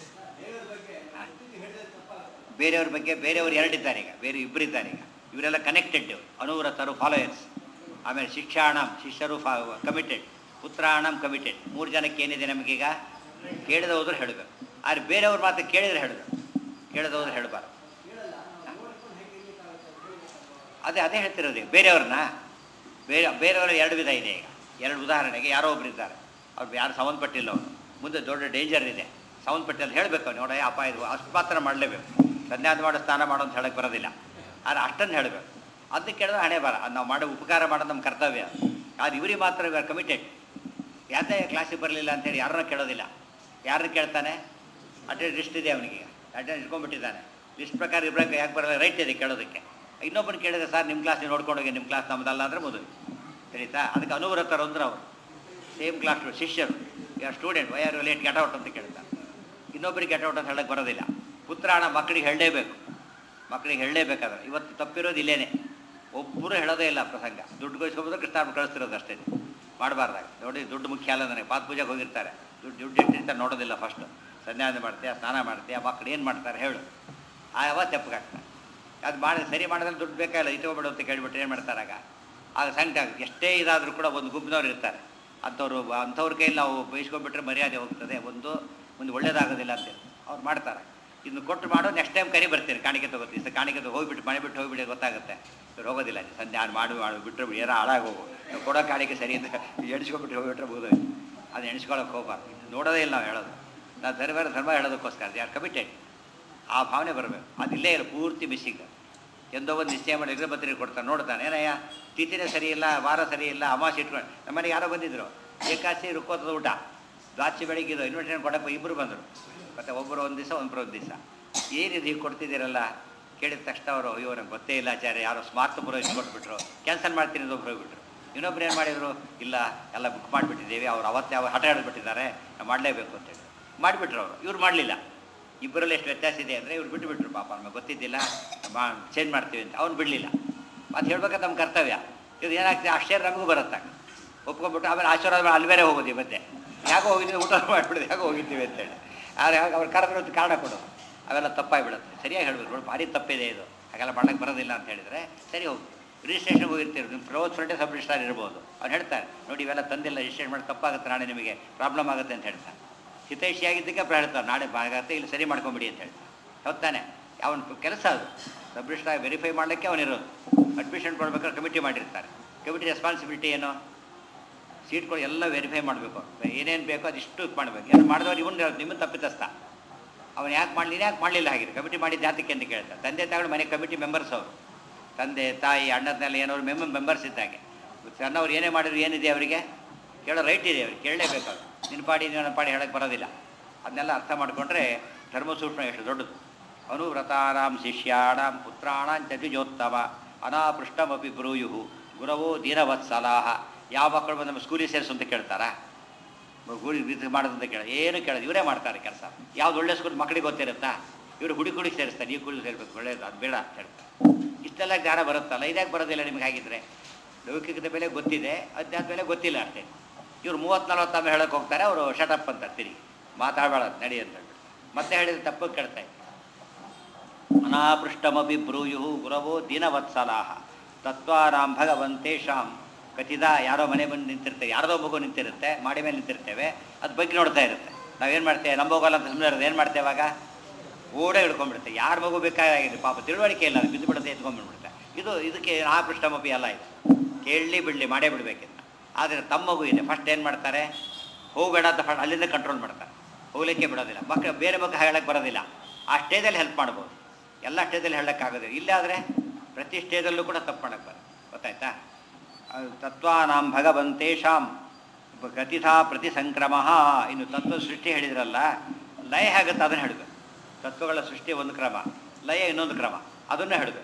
ಹಾ. ಬೇರೆಯವ್ರ ಬಗ್ಗೆ ಬೇರೆಯವ್ರು ಎರಡಿದ್ದಾರೆ ಈಗ ಬೇರೆ ಇಬ್ಬರಿದ್ದಾರೆ ಈಗ ಇವರೆಲ್ಲ ಕನೆಕ್ಟೆಡ್ ಅನುವ್ರತರು ಫಾಲೋಯರ್ಸ್ ಆಮೇಲೆ ಶಿಕ್ಷಾಣ ಶಿಷ್ಯರು ಫಾ ಕಮಿಟೆಡ್ ಪುತ್ರಾಣಂ ಕಮಿಟೆಡ್ ಮೂರು ಜನಕ್ಕೆ ಏನಿದೆ ನಮಗೀಗ ಕೇಳದೆ ಹೋದ್ರೆ ಹೇಳಬೇಕು ಆದರೆ ಬೇರೆಯವ್ರ ಮಾತು ಕೇಳಿದ್ರೆ ಹೇಳಬೇಕು ಕೇಳದೆ ಹೋದ್ರೆ ಹೇಳಬಾರ್ದು ಅದೇ ಅದೇ ಹೇಳ್ತಿರೋದು ಈಗ ಬೇರೆಯವ್ರನ್ನ ಬೇರೆ ಬೇರೆಯವ್ರ ಎರಡು ವಿಧ ಇದೆ ಈಗ ಎರಡು ಉದಾಹರಣೆಗೆ ಯಾರೋ ಒಬ್ರು ಇದ್ದಾರೆ ಅವ್ರು ಯಾರು ಸಂಬಂಧಪಟ್ಟಿಲ್ಲ ಅವರು ಮುಂದೆ ದೊಡ್ಡ ಡೇಂಜರ್ ಇದೆ ಸಂಬಂಧಪಟ್ಟಿಲ್ಲ ಹೇಳಬೇಕು ಅವ್ನು ನೋಡ ಅಪ್ಪ ಇದು ಅಷ್ಟು ಮಾತ್ರ ಮಾಡಲೇಬೇಕು ಸಂಧ್ಯಾನ ಮಾಡೋ ಸ್ನಾನ ಮಾಡೋ ಅಂತ ಹೇಳಕ್ಕೆ ಬರೋದಿಲ್ಲ ಆದರೆ ಅಷ್ಟನ್ನು ಹೇಳಬೇಕು ಅದನ್ನ ಕೇಳಿದ್ರೆ ಹಣೆ ಬರ ಅದು ನಾವು ಮಾಡೋ ಉಪಕಾರ ಮಾಡೋದು ನಮ್ಮ ಕರ್ತವ್ಯ ಅದು ಇವ್ರಿಗೆ ಮಾತ್ರ ಇವರು ಕಮಿಟೆಡ್ ಯಾಕೆ ಕ್ಲಾಸಿಗೆ ಬರಲಿಲ್ಲ ಅಂತೇಳಿ ಯಾರನ್ನೂ ಕೇಳೋದಿಲ್ಲ ಯಾರನ್ನ ಕೇಳ್ತಾನೆ ಅಟೆಂಡ್ ಲಿಸ್ಟ್ ಇದೆ ಅವನಿಗೆ ಅಟೆಂಡ್ ಇಟ್ಕೊಂಡ್ಬಿಟ್ಟಿದ್ದಾನೆ ಲಿಸ್ಟ್ ಪ್ರಕಾರ ಇಬ್ಬರ ಯಾಕೆ ಬರಲ್ಲ ರೈಟ್ ಇದೆ ಕೇಳೋದಕ್ಕೆ ಇನ್ನೊಬ್ಬನ ಕೇಳಿದ್ರೆ ಸರ್ ನಿಮ್ಮ ಕ್ಲಾಸ್ ನೀವು ನೋಡ್ಕೊಂಡು ಹೋಗಿ ನಿಮ್ಮ ಕ್ಲಾಸ್ ನಮ್ಮದಲ್ಲ ಅಂದರೆ ಮದುವೆ ಸರಿತಾ ಅದಕ್ಕೆ ಅನುವ್ರತರು ಅಂದ್ರೆ ಅವರು ಸೇಮ್ ಕ್ಲಾಸ್ ಶಿಷ್ಯರು ಯಾರು student why are late get out ಅಂತ ಕೇಳ್ತಾರೆ ಇನ್ನೊಬ್ಬರಿಗೆ ಗೆಟ್ ಔಟ್ ಅಂತ ಹೇಳಕ್ಕೆ ಬರೋದಿಲ್ಲ ಪುತ್ರಾಣ ಮಕ್ಕಳಿಗೆ ಹೇಳಲೇಬೇಕು ಮಕ್ಕಳಿಗೆ ಹೇಳಲೇಬೇಕಾದ್ರೆ ಇವತ್ತು ತಪ್ಪಿರೋದು ಇಲ್ಲೇನೆ ಒಬ್ಬರು ಹೇಳೋದೇ ಇಲ್ಲ ಪ್ರಸಂಗ ದುಡ್ಡು ಗೋಸ್ಕೊಂಡ್ರೆ ಕೃಷ್ಣಾರ್ಪಣೆ ಕಳಿಸ್ತಿರೋದು ಅಷ್ಟೇ ಮಾಡಬಾರ್ದಾಗ ನೋಡಿ ದುಡ್ಡು ಮುಖ್ಯ ಅಲ್ಲ ನನಗೆ ಪಾತ್ ಪೂಜೆಗೆ ಹೋಗಿರ್ತಾರೆ ದುಡ್ಡು ದುಡ್ಡು ಎಷ್ಟಿರ್ತಾರೆ ನೋಡೋದಿಲ್ಲ ಫಸ್ಟು ಸಂಧ್ಯಾನ ಮಾಡ್ತೀಯ ಸ್ನಾನ ಮಾಡ್ತೀಯ ಮಕ್ಕಳು ಏನು ಮಾಡ್ತಾರೆ ಹೇಳು ಆಯವ ತೆಪ್ಪಗಾಗ್ತಾರೆ ಅದು ಮಾಡಿ ಸರಿ ಮಾಡಿದ್ರೆ ದುಡ್ಡು ಬೇಕಾಗಿಲ್ಲ ಇಟ್ಕೊಬಿಡು ಅಂತ ಕೇಳಿಬಿಟ್ರೆ ಏನು ಮಾಡ್ತಾರೆ ಆಗ ಆಗ ಸಂಕಟ ಆಗುತ್ತೆ ಎಷ್ಟೇ ಇದಾದರೂ ಕೂಡ ಒಂದು ಗುಂಪಿನವ್ರು ಇರ್ತಾರೆ ಅಂಥವ್ರು ಅಂಥವ್ರ ಕೈಯಲ್ಲಿ ನಾವು ಬಯಸ್ಕೊಂಡ್ಬಿಟ್ರೆ ಮರ್ಯಾದೆ ಹೋಗ್ತದೆ ಒಂದು ಒಂದು ಒಳ್ಳೇದಾಗೋದಿಲ್ಲ ಅಂತೇಳಿ ಅವ್ರು ಮಾಡ್ತಾರೆ ಇನ್ನು ಕೊಟ್ಟು ಮಾಡು ನೆಕ್ಸ್ಟ್ ಟೈಮ್ ಕರಿ ಬರ್ತೀನಿ ಕಾಣಿಕೆ ತಗೋತೀನಿ ಸರ್ ಕಾಣಿಕೆ ತಗೋ ಹೋಗ್ಬಿಟ್ಟು ಮನೆ ಬಿಟ್ಟು ಹೋಗ್ಬಿಡಿ ಗೊತ್ತಾಗುತ್ತೆ ಇವ್ರು ಹೋಗೋದಿಲ್ಲ ನೀನು ಸಂಧ್ಯಾ ಮಾಡು ಮಾಡು ಬಿಟ್ಟರೆ ಏನೋ ಹಾಳಾಗಿ ಹೋಗು ನಾವು ಕೊಡೋ ಕಾಣಿಕೆ ಸರಿ ಅಂತ ಎಣಿಸ್ಕೊಬಿಟ್ಟು ಹೋಗ್ಬಿಟ್ರೆ ಬೋದು ಅದು ಎಣಿಸ್ಕೊಳಕ್ಕೆ ಹೋಗ್ಬಾರ್ದು ನೋಡೋದೇ ಇಲ್ಲ ನಾವು ಹೇಳೋದು ನಾವು ಧರ್ಮ ಧರ್ಮ ಹೇಳೋದಕ್ಕೋಸ್ಕರ ಯಾರು ಕಮಿಟೆಡ್ ಆ ಭಾವನೆ ಬರಬೇಕು ಅದಿಲ್ಲೇ ಇಲ್ಲ ಪೂರ್ತಿ ಮಿಸ್ಸಿಂಗ್ ಎಂದೋ ಒಂದು ನಿಶ್ಚಯ ಮಾಡಿ ಎಗ್ರೆ ಪತ್ರಿಕೆ ಕೊಡ್ತಾನೆ ನೋಡ್ತಾನೆ ಏನಯ್ಯ ತಿಥಿನೇ ಸರಿ ಇಲ್ಲ ವಾರ ಸರಿ ಇಲ್ಲ ಅಮಾವಾಸ್ಯೆ ಇಟ್ಕೊಂಡು ನಮ್ಮ ಮನೆಗೆ ಯಾರೋ ಬಂದಿದ್ರು ಏಕಾಸಿ ರುಕ್ಕೋತದ ಊಟ ದ್ವಾಚಿ ಬೆಳಿಗ್ಗೆ ಇದು ಇನ್ವಿಟೇಷನ್ ಕೊಡಕ್ಕೆ ಇಬ್ಬರು ಬಂದರು ಮತ್ತು ಒಬ್ಬರು ಒಂದು ದಿವಸ ಒಬ್ಬರು ಒಂದು ದಿವಸ ಏನಿದು ಹೀಗೆ ಕೊಡ್ತಿದ್ದೀರಲ್ಲ ಕೇಳಿದ ತಕ್ಷಣ ಅವರು ಅಯ್ಯೋ ನಂಗೆ ಗೊತ್ತೇ ಇಲ್ಲ ಆಚಾರ್ಯ ಯಾರೋ ಸ್ಮಾರ್ಟ್ ಪುರೋಹಿತ ಕೊಟ್ಬಿಟ್ರು ಕ್ಯಾನ್ಸಲ್ ಮಾಡ್ತೀನಿ ಅಂತ ಒಬ್ರು ಹೋಗ್ಬಿಟ್ರು ಇನ್ನೊಬ್ರು ಏನು ಮಾಡಿದರು ಇಲ್ಲ ಎಲ್ಲ ಬುಕ್ ಮಾಡಿಬಿಟ್ಟಿದ್ದೀವಿ ಅವ್ರು ಅವತ್ತೇ ಯಾವ ಹಠ ಹಿಡಿದ್ಬಿಟ್ಟಿದ್ದಾರೆ ನಾವು ಮಾಡಲೇಬೇಕು ಅಂತೇಳಿ ಮಾಡಿಬಿಟ್ರು ಅವರು ಇವ್ರು ಮಾಡಲಿಲ್ಲ ಇಬ್ಬರಲ್ಲಿ ಎಷ್ಟು ವ್ಯತ್ಯಾಸ ಇದೆ ಅಂದರೆ ಇವ್ರು ಬಿಟ್ಟುಬಿಟ್ರು ಪಾಪ ನಮಗೆ ಗೊತ್ತಿದ್ದಿಲ್ಲ ಮಾ ಚೇಂಜ್ ಮಾಡ್ತೀವಿ ಅಂತ ಅವ್ನು ಬಿಡಲಿಲ್ಲ ಅದು ಹೇಳ್ಬೇಕಾದ್ರೆ ನಮ್ಮ ಕರ್ತವ್ಯ ಇದು ಏನಾಗ್ತದೆ ಆಶ್ಚರ್ಯ ನಮಗೂ ಬರುತ್ತೆ ಒಪ್ಕೊಂಡ್ಬಿಟ್ಟು ಆಮೇಲೆ ಆಶೀರ್ವಾದ ಮಾಡಿ ಅಲ್ಲಿ ಬೇರೆ ಹೋಗೋದು ಮತ್ತೆ ಯಾಕೋ ಹೋಗಿದ್ದೀವಿ ಊಟ ಮಾಡಿಬಿಡಿದೆ ಯಾಕೋ ಹೋಗಿದ್ದೀವಿ ಅಂತೇಳಿ ಆದರೆ ಹಾಗೆ ಅವ್ರು ಕರೆದ್ಬಿಟ್ಟು ಕಾರಣ ಕೊಡು ಅವೆಲ್ಲ ತಪ್ಪಾಗಿಬಿಡುತ್ತೆ ಸರಿಯಾಗಿ ಹೇಳ್ಬೇಕು ನೋಡಿ ಭಾರಿ ತಪ್ಪಿದೆ ಇದು ಹಾಗೆಲ್ಲ ಮಾಡಕ್ಕೆ ಬರೋದಿಲ್ಲ ಅಂತ ಹೇಳಿದರೆ ಸರಿ ಹೋಗು ರಿಜಿಸ್ಟ್ರೇಷನ್ಗೆ ಹೋಗಿರ್ತೀರಿ ನಿಮ್ಮ ಕ್ಲೋಸ್ ಫ್ರೆಂಡೇ ಸಬ್ ರಿಜಿಸ್ಟ್ರಾರ್ ಇರ್ಬೋದು ಅವ್ರು ಹೇಳ್ತಾರೆ ನೋಡಿ ಇವೆಲ್ಲ ತಂದಿಲ್ಲ ರಿಜಿಸ್ಟ್ರೇಷನ್ ಮಾಡಿ ತಪ್ಪಾಗುತ್ತೆ ನಾಳೆ ನಿಮಗೆ ಪ್ರಾಬ್ಲಮ್ ಆಗುತ್ತೆ ಅಂತ ಹೇಳ್ತಾರೆ ಹಿತೈಷಿಯಾಗಿದ್ದಕ್ಕೆ ಹೇಳ್ತಾರೆ ನಾಳೆ ಆಗುತ್ತೆ ಇಲ್ಲಿ ಸರಿ ಮಾಡ್ಕೊಂಬಿಡಿ ಅಂತ ಹೇಳ್ತಾರೆ ಹೌದ್ ತಾನೆ ಅವನ ಕೆಲಸ ಅದು ಸಬ್ ರಿಜಿಸ್ಟ್ರಾರ್ ವೆರಿಫೈ ಮಾಡಲಿಕ್ಕೆ ಅವನಿರೋದು ಅಡ್ಮಿಷನ್ ಕೊಡ್ಬೇಕಾದ್ರೆ ಕಮಿಟಿ ಮಾಡಿರ್ತಾರೆ ಕಮಿಟಿ ರೆಸ್ಪಾನ್ಸಿಬಿಲಿಟಿ ಏನು ಸೀಟ್ಗಳು ಎಲ್ಲ ವೆರಿಫೈ ಮಾಡಬೇಕು ಏನೇನು ಬೇಕೋ ಅದಿಷ್ಟು ಮಾಡಬೇಕು ಏನು ಮಾಡಿದವ್ರು ಇವನು ನಿಮ್ಮನ್ನು ತಪ್ಪಿತಸ್ತ ಅವನು ಯಾಕೆ ಮಾಡಲಿ ಯಾಕೆ ಮಾಡಲಿಲ್ಲ ಹಾಗೆ ಕಮಿಟಿ ಮಾಡಿದ್ದು ಜಾತಕ್ಕೆ ಅಂತ ಕೇಳ್ತಾರೆ ತಂದೆ ತಾಯಿಗಳು ಮನೆ ಕಮಿಟಿ ಮೆಂಬರ್ಸ್ ಅವರು ತಂದೆ ತಾಯಿ ಅಣ್ಣದನ್ನೆಲ್ಲ ಏನೋರು ಮೆಂಬ ಮೆಂಬರ್ಸ್ ಇದ್ದಾಗೆ ಸಣ್ಣವ್ರು ಏನೇ ಮಾಡಿದ್ರು ಏನಿದೆ ಅವರಿಗೆ ಕೇಳೋ ರೈಟ್ ಇದೆ ಅವ್ರಿಗೆ ಕೇಳಲೇಬೇಕು ಅದು ನಿನ್ನ ಪಾಡಿ ನಿನ್ನ ಪಾಡಿ ಹೇಳಕ್ಕೆ ಬರೋದಿಲ್ಲ ಅದನ್ನೆಲ್ಲ ಅರ್ಥ ಮಾಡಿಕೊಂಡ್ರೆ ಧರ್ಮಸೂಕ್ಷ್ಮ ಎಷ್ಟು ದೊಡ್ಡದು ಅನುವ್ರತಾನಾಂ ಶಿಷ್ಯಾಣಾಂ ಪುತ್ರಾಣಾಂ ಚತುಜೋತ್ತಮ ಅನಾಪೃಷ್ಟಮಪಿ ಬ್ರೂಯು ಗುರವೋ ದೀನವತ್ಸಲಾಹ ಯಾವ ಮಕ್ಕಳು ಬಂದು ನಮ್ಮ ಸ್ಕೂಲಿಗೆ ಸೇರಿಸು ಅಂತ ಕೇಳ್ತಾರಾ ಗುರಿ ಇದು ಮಾಡೋದು ಅಂತ ಕೇಳ ಏನು ಕೇಳೋದು ಇವರೇ ಮಾಡ್ತಾರೆ ಕೆಲಸ ಯಾವ್ದು ಒಳ್ಳೆ ಸ್ಕೂಲ್ ಮಕ್ಕಳಿಗೆ ಗೊತ್ತಿರುತ್ತಾ ಇವರು ಹುಡಿ ಹುಡುಗಿ ಸೇರಿಸ್ತಾರೆ ನೀವು ಕುಳಿ ಸೇರ್ಬೇಕು ಒಳ್ಳೇದು ಅದು ಬೇಡ ಅಂತ ಹೇಳ್ತಾರೆ ಇಷ್ಟೆಲ್ಲ ಜ್ಞಾನ ಬರುತ್ತಲ್ಲ ಇದ್ಯಾಕೆ ಬರೋದಿಲ್ಲ ನಿಮ್ಗೆ ಹಾಗಿದ್ರೆ ಲೌಕಿಕದ ಬೆಲೆ ಗೊತ್ತಿದೆ ಅಧ್ಯಾತ್ಮ ಬೆಲೆ ಗೊತ್ತಿಲ್ಲ ಅಷ್ಟೇ ಇವ್ರು ಮೂವತ್ತು ನಲ್ವತ್ತು ಆಮೇಲೆ ಹೇಳಕ್ಕೆ ಹೋಗ್ತಾರೆ ಅವರು ಶಟಪ್ ಅಂತ ತಿರುಗಿ ಮಾತಾಡಬೇಡ ನಡಿ ಅಂತ ಹೇಳ್ಬಿಟ್ಟು ಮತ್ತೆ ಹೇಳಿದ್ರೆ ತಪ್ಪು ಕೇಳ್ತಾ ಇದ್ದಾರೆ ಅನಾಪೃಷ್ಟಮಪಿ ಬ್ರೂಯು ಗುರವೋ ದೀನವತ್ಸಲಾಹ ತತ್ವಾರಾಮ್ ಭಗವಂತೇಶಾಂ ಕಥಿತ ಯಾರೋ ಮನೆ ಬಂದು ನಿಂತಿರ್ತೇವೆ ಯಾರದೋ ಮಗು ನಿಂತಿರುತ್ತೆ ಮಾಡಿ ಮೇಲೆ ನಿಂತಿರ್ತೇವೆ ಅದು ಬಗ್ಗೆ ನೋಡ್ತಾ ಇರುತ್ತೆ ನಾವೇನು ಮಾಡ್ತೇವೆ ನಂಬೋಗಲ್ಲ ಅಂತ ಸುಮ್ಮನೆ ಇರೋದು ಏನು ಮಾಡ್ತೇವೆ ಆವಾಗ ಓಡೇ ಹಿಡ್ಕೊಂಡ್ಬಿಡುತ್ತೆ ಯಾರ ಮಗು ಬೇಕಾಗಿದೆ ಪಾಪ ತಿಳುವಳಿಕೆ ಇಲ್ಲ ಅದು ಬಿದ್ದು ಬಿಡುತ್ತೆ ಎತ್ಕೊಂಡ್ಬಿಡ್ಬಿಡುತ್ತೆ ಇದು ಇದಕ್ಕೆ ಅನಾಪೃಷ್ಟಮಪಿ ಅಲ್ಲ ಇದು ಕೇಳಲಿ ಬಿಡಲಿ ಮಾಡೇ ಬಿಡಬೇಕಿಲ್ಲ ಆದರೆ ತಮ್ಮ ಮಗು ಇದೆ ಫಸ್ಟ್ ಏನು ಮಾಡ್ತಾರೆ ಹೋಗಬೇಡ ಅಂತ ಫಸ್ಟ್ ಅಲ್ಲಿಂದ ಕಂಟ್ರೋಲ್ ಮಾಡ್ತಾರೆ ಹೋಗ್ಲಿಕ್ಕೆ ಬಿಡೋದಿಲ್ಲ ಮಕ್ಕಳು ಬೇರೆ ಮಕ್ಕಳು ಹೇಳಕ್ಕೆ ಬರೋದಿಲ್ಲ ಆ ಸ್ಟೇಜಲ್ಲಿ ಹೆಲ್ಪ್ ಮಾಡ್ಬೋದು ಎಲ್ಲ ಸ್ಟೇಜಲ್ಲಿ ಹೇಳೋಕ್ಕಾಗೋದಿಲ್ಲ ಇಲ್ಲಾದರೆ ಪ್ರತಿ ಸ್ಟೇಜಲ್ಲೂ ಕೂಡ ತಪ್ಪು ಮಾಡಕ್ಕೆ ಬರೋದು ಗೊತ್ತಾಯ್ತಾ ಅದು ತತ್ವಾನಾಂ ಭಗವಂತೇಶಾಂ ಗತಿಥಾ ಪ್ರತಿ ಸಂಕ್ರಮ ಇನ್ನು ತತ್ವ ಸೃಷ್ಟಿ ಹೇಳಿದ್ರಲ್ಲ ಲಯ ಹೇಗುತ್ತೆ ಅದನ್ನು ಹೇಳಬೇಕು ತತ್ವಗಳ ಸೃಷ್ಟಿ ಒಂದು ಕ್ರಮ ಲಯ ಇನ್ನೊಂದು ಕ್ರಮ ಅದನ್ನು ಹೇಳಬೇಕು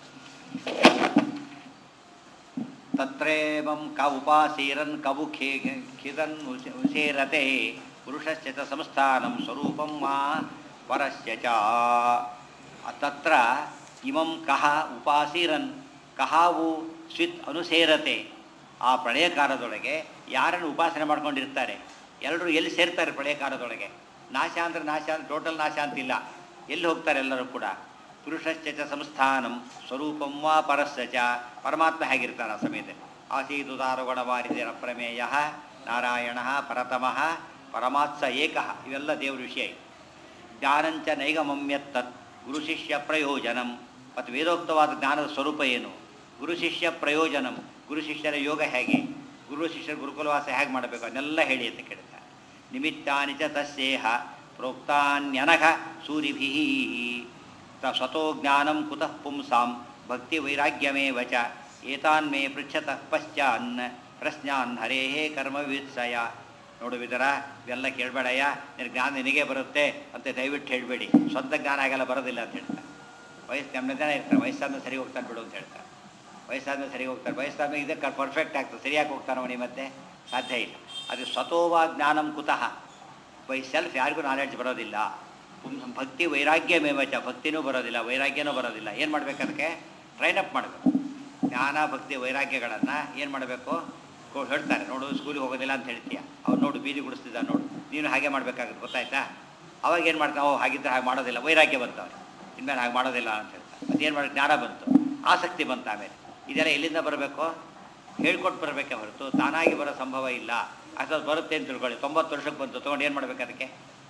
ತತ್ರೇಮಂ ಕ ಉಪಾಸೀರನ್ ಕವು ಖೇ ಖಿದನ್ ಉಸೆ- ಉಸೇರತೆ ಪುರುಷಸ್ಯ ಚ ಸಂಸ್ಥಾನಂ ಸ್ವರೂಪಂ ಮಾ ಪರಸ್ಯ ಚ ತತ್ರ ಇಮಂ ಕಹ ಉಪಾಸೀರನ್ ಕಹಾವು ಸ್ವಿತ್ ಅನುಸೇರತೆ ಆ ಪ್ರಳಯ ಕಾಲದೊಳಗೆ ಯಾರನ್ನು ಉಪಾಸನೆ ಮಾಡ್ಕೊಂಡಿರ್ತಾರೆ ಎಲ್ಲರೂ ಎಲ್ಲಿ ಸೇರ್ತಾರೆ ಪ್ರಳಯ ಕಾಲದೊಳಗೆ ನಾಶ ಅಂದ್ರೆ ನಾಶ ಅಂದ್ರೆ ಟೋಟಲ್ ನಾಶ ಅಂತಿಲ್ಲ ಎಲ್ಲಿ ಹೋಗ್ತಾರೆ ಎಲ್ಲರೂ ಕೂಡ ಪುರುಷಶ್ಚ ಚ ಸಂಸ್ಥಾನಂ ಸ್ವರೂಪಂ ವಾ ಪರಸ್ಯ ಚ ಪರಮಾತ್ಮ ಹೇಗಿರ್ತಾನೆ ಆ ಸಮಯದಲ್ಲಿ ಆಸೀದುದಾರುಗಣವಾರಿದಿರ ಪ್ರಮೇಯ ನಾರಾಯಣ ಪರತಮಃ ಪರಮಾತ್ಸ ಏಕಃ ಇವೆಲ್ಲ ದೇವ್ರ ವಿಷಯ ಇದು. ಜ್ಞಾನಂಚ ನೈಗಮಮ್ಯತ್ತತ್ ಗುರು ಶಿಷ್ಯ ಪ್ರಯೋಜನಂ ಮತ್ತು ವೇದೋಕ್ತವಾದ ಜ್ಞಾನದ ಸ್ವರೂಪ ಏನು ಗುರು ಶಿಷ್ಯ ಪ್ರಯೋಜನಂ ಗುರು ಶಿಷ್ಯರ ಯೋಗ ಹೇಗೆ ಗುರು ಶಿಷ್ಯರ ಗುರುಕುಲವಾಸ ಹೇಗೆ ಮಾಡಬೇಕು ಅದನ್ನೆಲ್ಲ ಹೇಳಿ ಅಂತ ಕೇಳ್ತಾರೆ ನಿಮಿತ್ತಾನಿ ಚ ತಸ್ಯೇಹ ಪ್ರೋಕ್ತಾನ್ಯನಘ ಸೂರಿಭಿ ತ ಸ್ವತೋ ಜ್ಞಾನಂ ಕುತಃ ಪುಂಸಾಂ ಭಕ್ತಿ ವೈರಾಗ್ಯಮೇವ ಚ ಏತಾನ್ಮೇ ಪೃಚ್ಛತಃ ಪಶ್ಚಾನ್ ಪ್ರಶ್ನಾನ್ ಹರೇಹೇ ಕರ್ಮವಿತ್ಸಯ ನೋಡುವಿದರ ಇವೆಲ್ಲ ಕೇಳಬೇಡಯ್ಯ ನಿನ್ನ ಜ್ಞಾನ ನಿನಗೆ ಬರುತ್ತೆ ಅಂತ ದಯವಿಟ್ಟು ಹೇಳಬೇಡಿ ಸ್ವಂತ ಜ್ಞಾನ ಆಗೆಲ್ಲ ಬರೋದಿಲ್ಲ ಅಂತ ಹೇಳ್ತಾರೆ ವಯಸ್ಸು ನಮ್ಮ ಜನ ಇರ್ತಾರೆ ವಯಸ್ಸಾದ್ಮೇಲೆ ಸರಿ ಹೋಗ್ತಾನೆ ಬಿಡು ಅಂತ ಹೇಳ್ತಾರೆ ವಯಸ್ಸಾದ್ಮೇಲೆ ಸರಿ ಹೋಗ್ತಾರೆ ವಯಸ್ಸಾದ್ಮೇಲೆ ಇದಕ್ಕೆ ಪರ್ಫೆಕ್ಟ್ ಆಗ್ತದೆ ಸರಿಯಾಗಿ ಹೋಗ್ತಾನೆ ಅವನಿ ಮತ್ತೆ ಸಾಧ್ಯ ಇಲ್ಲ ಅದು ಸ್ವತೋವಾ ಜ್ಞಾನಂ ಕುತಃ ಬೈ ಸೆಲ್ಫ್ ಯಾರಿಗೂ ನಾಲೆಡ್ಜ್ ಬರೋದಿಲ್ಲ ಪುಂ- ಭಕ್ತಿ ವೈರಾಗ್ಯಮೇವಚ ಭಕ್ತಿನೂ ಬರೋದಿಲ್ಲ ವೈರಾಗ್ಯನೂ ಬರೋದಿಲ್ಲ ಏನು ಮಾಡ್ಬೇಕು ಅದಕ್ಕೆ ಟ್ರೈನ್ ಅಪ್ ಮಾಡಬೇಕು ಜ್ಞಾನ ಭಕ್ತಿ ವೈರಾಗ್ಯಗಳನ್ನು ಏನು ಮಾಡಬೇಕು ಕೋ- ಹೇಳ್ತಾರೆ ನೋಡು ಸ್ಕೂಲಿಗೆ ಹೋಗೋದಿಲ್ಲ ಅಂತ ಹೇಳ್ತೀಯ ಅವ್ನು ನೋಡು ಬೀದಿ ಗುಡಿಸ್ತಿದ್ದ ನೋಡು ನೀನು ಹಾಗೆ ಮಾಡಬೇಕಾಗುತ್ತೆ ಗೊತ್ತಾಯ್ತಾ ಅವಾಗ ಏನು ಮಾಡ್ತಾವೆ ಓ ಹಾಗಿದ್ರೆ ಹಾಗೆ ಮಾಡೋದಿಲ್ಲ ವೈರಾಗ್ಯ ಬಂತು ಅವ್ರಿಗೆ ಇನ್ಮೇಲೆ ಹಾಗೆ ಮಾಡೋದಿಲ್ಲ ಅಂತ ಹೇಳ್ತಾರೆ ಅದೇನು ಮಾಡಿ ಜ್ಞಾನ ಬಂತು ಆಸಕ್ತಿ ಬಂತು ಆಮೇಲೆ ಇದೆಲ್ಲ ಎಲ್ಲಿಂದ ಬರಬೇಕು ಹೇಳ್ಕೊಟ್ಟು ಬರಬೇಕೆ ಹೊರತು ತಾನಾಗಿ ಬರೋ ಸಂಭವ ಇಲ್ಲ ಅಥವಾ ಬರುತ್ತೆ ಅಂತ ತಿಳ್ಕೊಳ್ಳಿ ತೊಂಬತ್ತು ವರ್ಷಕ್ಕೆ ಬಂತು ತೊಗೊಂಡು ಏನು ಮಾಡ್ಬೇಕು ಅದಕ್ಕೆ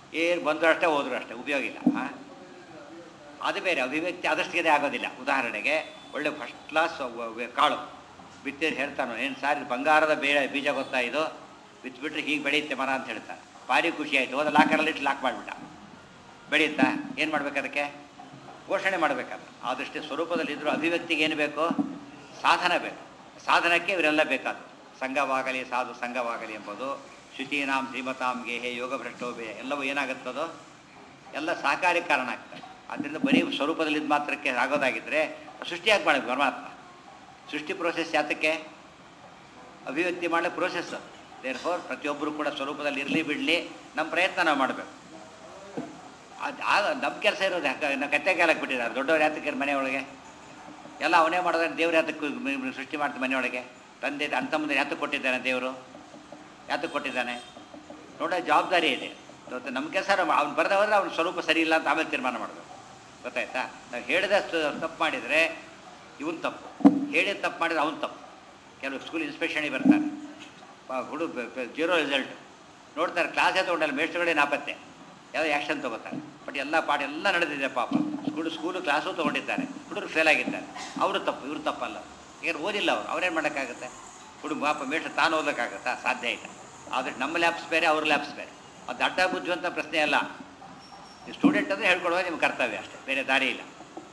ಏನು ಬಂದರೂ ಅಷ್ಟೇ ಹೋದ್ರು ಅಷ್ಟೇ ಉಪಯೋಗ ಇಲ್ಲ ಹಾಂ ಅದು ಬೇರೆ ಅಭಿವ್ಯಕ್ತಿ ಆದಷ್ಟಿಗೆ ಆಗೋದಿಲ್ಲ ಉದಾಹರಣೆಗೆ ಒಳ್ಳೆ ಫಸ್ಟ್ ಕ್ಲಾಸ್ ಕಾಳು ಬಿತ್ತಿದ್ರೆ ಹೇಳ್ತಾನೋ ಏನು ಸಾರಿ ಬಂಗಾರದ ಬೇಳೆ ಬೀಜ ಗೊತ್ತಾ ಇದು ಬಿತ್ಬಿಟ್ರೆ ಹೀಗೆ ಬೆಳೆಯುತ್ತೆ ಮರ ಅಂತ ಹೇಳ್ತಾನೆ ಭಾರಿ ಖುಷಿ ಆಯಿತು ಹೋದ ಲಾಕರಲ್ಲಿ ಇಟ್ಟು ಲಾಕ್ ಮಾಡಿಬಿಟ್ಟ ಬೆಳೆಯುತ್ತಾ ಏನು ಮಾಡ್ಬೇಕು ಅದಕ್ಕೆ ಪೋಷಣೆ ಮಾಡಬೇಕಾದ್ರೆ ಆದಷ್ಟೇ ಸ್ವರೂಪದಲ್ಲಿದ್ದರೂ ಅಭಿವ್ಯಕ್ತಿಗೆ ಏನು ಬೇಕು ಸಾಧನ ಬೇಕು ಸಾಧನಕ್ಕೆ ಇವರೆಲ್ಲ ಬೇಕಾದ ಸಂಘವಾಗಲಿ ಸಾಧು ಸಂಘವಾಗಲಿ ಎಂಬುದು ಶುಚೀನಾಂ ಶ್ರೀಮತಾಂ ಗೇಹೆ ಯೋಗ ಭ್ರಷ್ಟೋಭೆ ಎಲ್ಲವೂ ಏನಾಗುತ್ತದೋ ಎಲ್ಲ ಸಹಕಾರಿ ಕಾರಣ ಆಗ್ತದೆ ಆದ್ದರಿಂದ ಬರೀ ಸ್ವರೂಪದಲ್ಲಿದ್ದು ಮಾತ್ರಕ್ಕೆ ಆಗೋದಾಗಿದ್ದರೆ ಸೃಷ್ಟಿಯಾಗಿ ಮಾಡಬೇಕು ಪರಮಾತ್ಮ ಸೃಷ್ಟಿ ಪ್ರೋಸೆಸ್ ಯಾತಕ್ಕೆ ಅಭಿವ್ಯಕ್ತಿ ಮಾಡೋ ಪ್ರೋಸೆಸ್ ದೇರ್ ಫೋರ್ ಪ್ರತಿಯೊಬ್ಬರು ಕೂಡ ಸ್ವರೂಪದಲ್ಲಿ ಇರಲಿ ಬಿಡಲಿ ನಮ್ಮ ಪ್ರಯತ್ನ ನಾವು ಮಾಡಬೇಕು ಅದು ಆಗ ನಮ್ಮ ಕೆಲಸ ಇರೋದು ಯಾಕೆ ನಾವು ಕತ್ತೆ ಕಾಲಕ್ಕೆ ಬಿಟ್ಟಿದ್ದಾರೆ ದೊಡ್ಡವ್ರು ಯಾತಕ್ಕೆ ಮನೆಯೊಳಗೆ ಎಲ್ಲ ಅವನೇ ಮಾಡೋದ್ರೆ ದೇವ್ರು ಯಾತಕ್ಕೆ ಮ- ಮ- ಸೃಷ್ಟಿ ಮಾಡ್ತಾರೆ ಮನೆಯೊಳಗೆ ತಂದೆ ಅಂತ ಮುಂದೆ ಯಾತಕ್ಕೆ ಕೊಟ್ಟಿದ್ದಾನೆ ದೇವರು ಯಾತಕ್ಕೆ ಕೊಟ್ಟಿದ್ದಾನೆ ನೋಡೋ ಜವಾಬ್ದಾರಿ ಇದೆ ಇವತ್ತು ನಮ್ಮ ಕೆಲಸ ಅವ್ನು ಬರೆದ ಹೋದ್ರೆ ಅವ್ನ ಸ್ವರೂಪ ಸರಿ ಇಲ್ಲ ಅಂತ ಆಮೇಲೆ ತೀರ್ಮಾನ ಮಾಡಬೇಕು ಗೊತ್ತಾಯ್ತಾ ನಾವು ಹೇಳಿದ ತಪ್ಪು ಮಾಡಿದರೆ ಇವನು ತಪ್ಪು ಹೇಳಿದ ತಪ್ಪು ಮಾಡಿದ್ರೆ ಅವ್ನು ತಪ್ಪು ಕೆಲವು ಸ್ಕೂಲ್ ಇನ್ಸ್ಪೆಕ್ಷನಿಗೆ ಬರ್ತಾರೆ ಹುಡುಗ ಜೀರೋ ರಿಸಲ್ಟ್ ನೋಡ್ತಾರೆ ಕ್ಲಾಸೇ ತೊಗೊಂಡಲ್ಲ ಮೇಷ್ಟ್ರುಗಳೇ ನಾಪತ್ತೆ ಯಾವುದೋ ಆ್ಯಕ್ಷನ್ ತೊಗೋತಾರೆ ಬಟ್ ಎಲ್ಲ ಪಾಠ ಎಲ್ಲ ನಡೆದಿದೆ ಪಾಪ ಸ್ಕೂಲು ಸ್ಕೂಲು ಕ್ಲಾಸು ತೊಗೊಂಡಿದ್ದಾರೆ ಹುಡುಗರು ಫೇಲ್ ಆಗಿದ್ದಾರೆ ಅವರು ತಪ್ಪು ಇವರು ತಪ್ಪಲ್ಲ ಏನು ಓದಿಲ್ಲ ಅವರು ಅವ್ರೇನು ಮಾಡೋಕ್ಕಾಗುತ್ತೆ ಹುಡುಗ ಪಾಪ ಮೇಷ್ಟ್ರು ತಾನು ಓದೋಕ್ಕಾಗತ್ತಾ ಸಾಧ್ಯ ಇಲ್ಲ ಆದರೆ ನಮ್ಮ ಲ್ಯಾಬ್ಸ್ ಬೇರೆ ಅವ್ರ ಲ್ಯಾಬ್ಸ್ ಬೇರೆ ಅದು ಅಡ್ಡ ಬುದ್ಧಿವಂತ ಪ್ರಶ್ನೆ ಅಲ್ಲ ಸ್ಟೂಡೆಂಟ್ ಅಂದರೆ ಹೇಳ್ಕೊಡುವ ನಿಮ್ಮ ಕರ್ತವ್ಯ ಅಷ್ಟೇ ಬೇರೆ ದಾರಿ ಇಲ್ಲ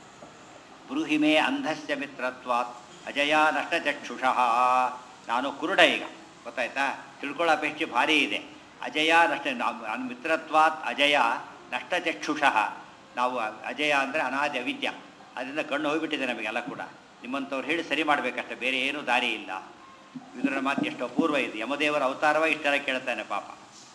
ಬ್ರೂಹಿಮೆ ಅಂಧಸ್ಯ ಮಿತ್ರತ್ವಾತ್ ಅಜಯ ನಷ್ಟಚಕ್ಷುಷಃ ನಾನು ಕುರುಡ ಈಗ ಗೊತ್ತಾಯ್ತಾ ತಿಳ್ಕೊಳ್ಳೋ ಅಪೇಕ್ಷೆ ಭಾರಿ ಇದೆ ಅಜಯ ನಷ್ಟ ನಾವು- ನನ್ನ ಮಿತ್ರತ್ವಾತ್ ಅಜಯ ನಷ್ಟಚಕ್ಷುಷಃ ನಾವು ಅಜಯ ಅಂದರೆ ಅನಾದಿ ಅವಿದ್ಯ ಅದರಿಂದ ಕಣ್ಣು ಹೋಗಿಬಿಟ್ಟಿದೆ ನಮಗೆಲ್ಲ ಕೂಡ ನಿಮ್ಮಂಥವ್ರು ಹೇಳಿ ಸರಿ ಮಾಡಬೇಕಷ್ಟೇ ಬೇರೆ ಏನೂ ದಾರಿ ಇಲ್ಲ ಇದರ ಮಾತು ಎಷ್ಟು ಅಪೂರ್ವ ಇದೆ ಯಮದೇವರ ಅವತಾರವ ಇಷ್ಟೆಲ್ಲ ಕೇಳ್ತಾನೆ ಪಾಪ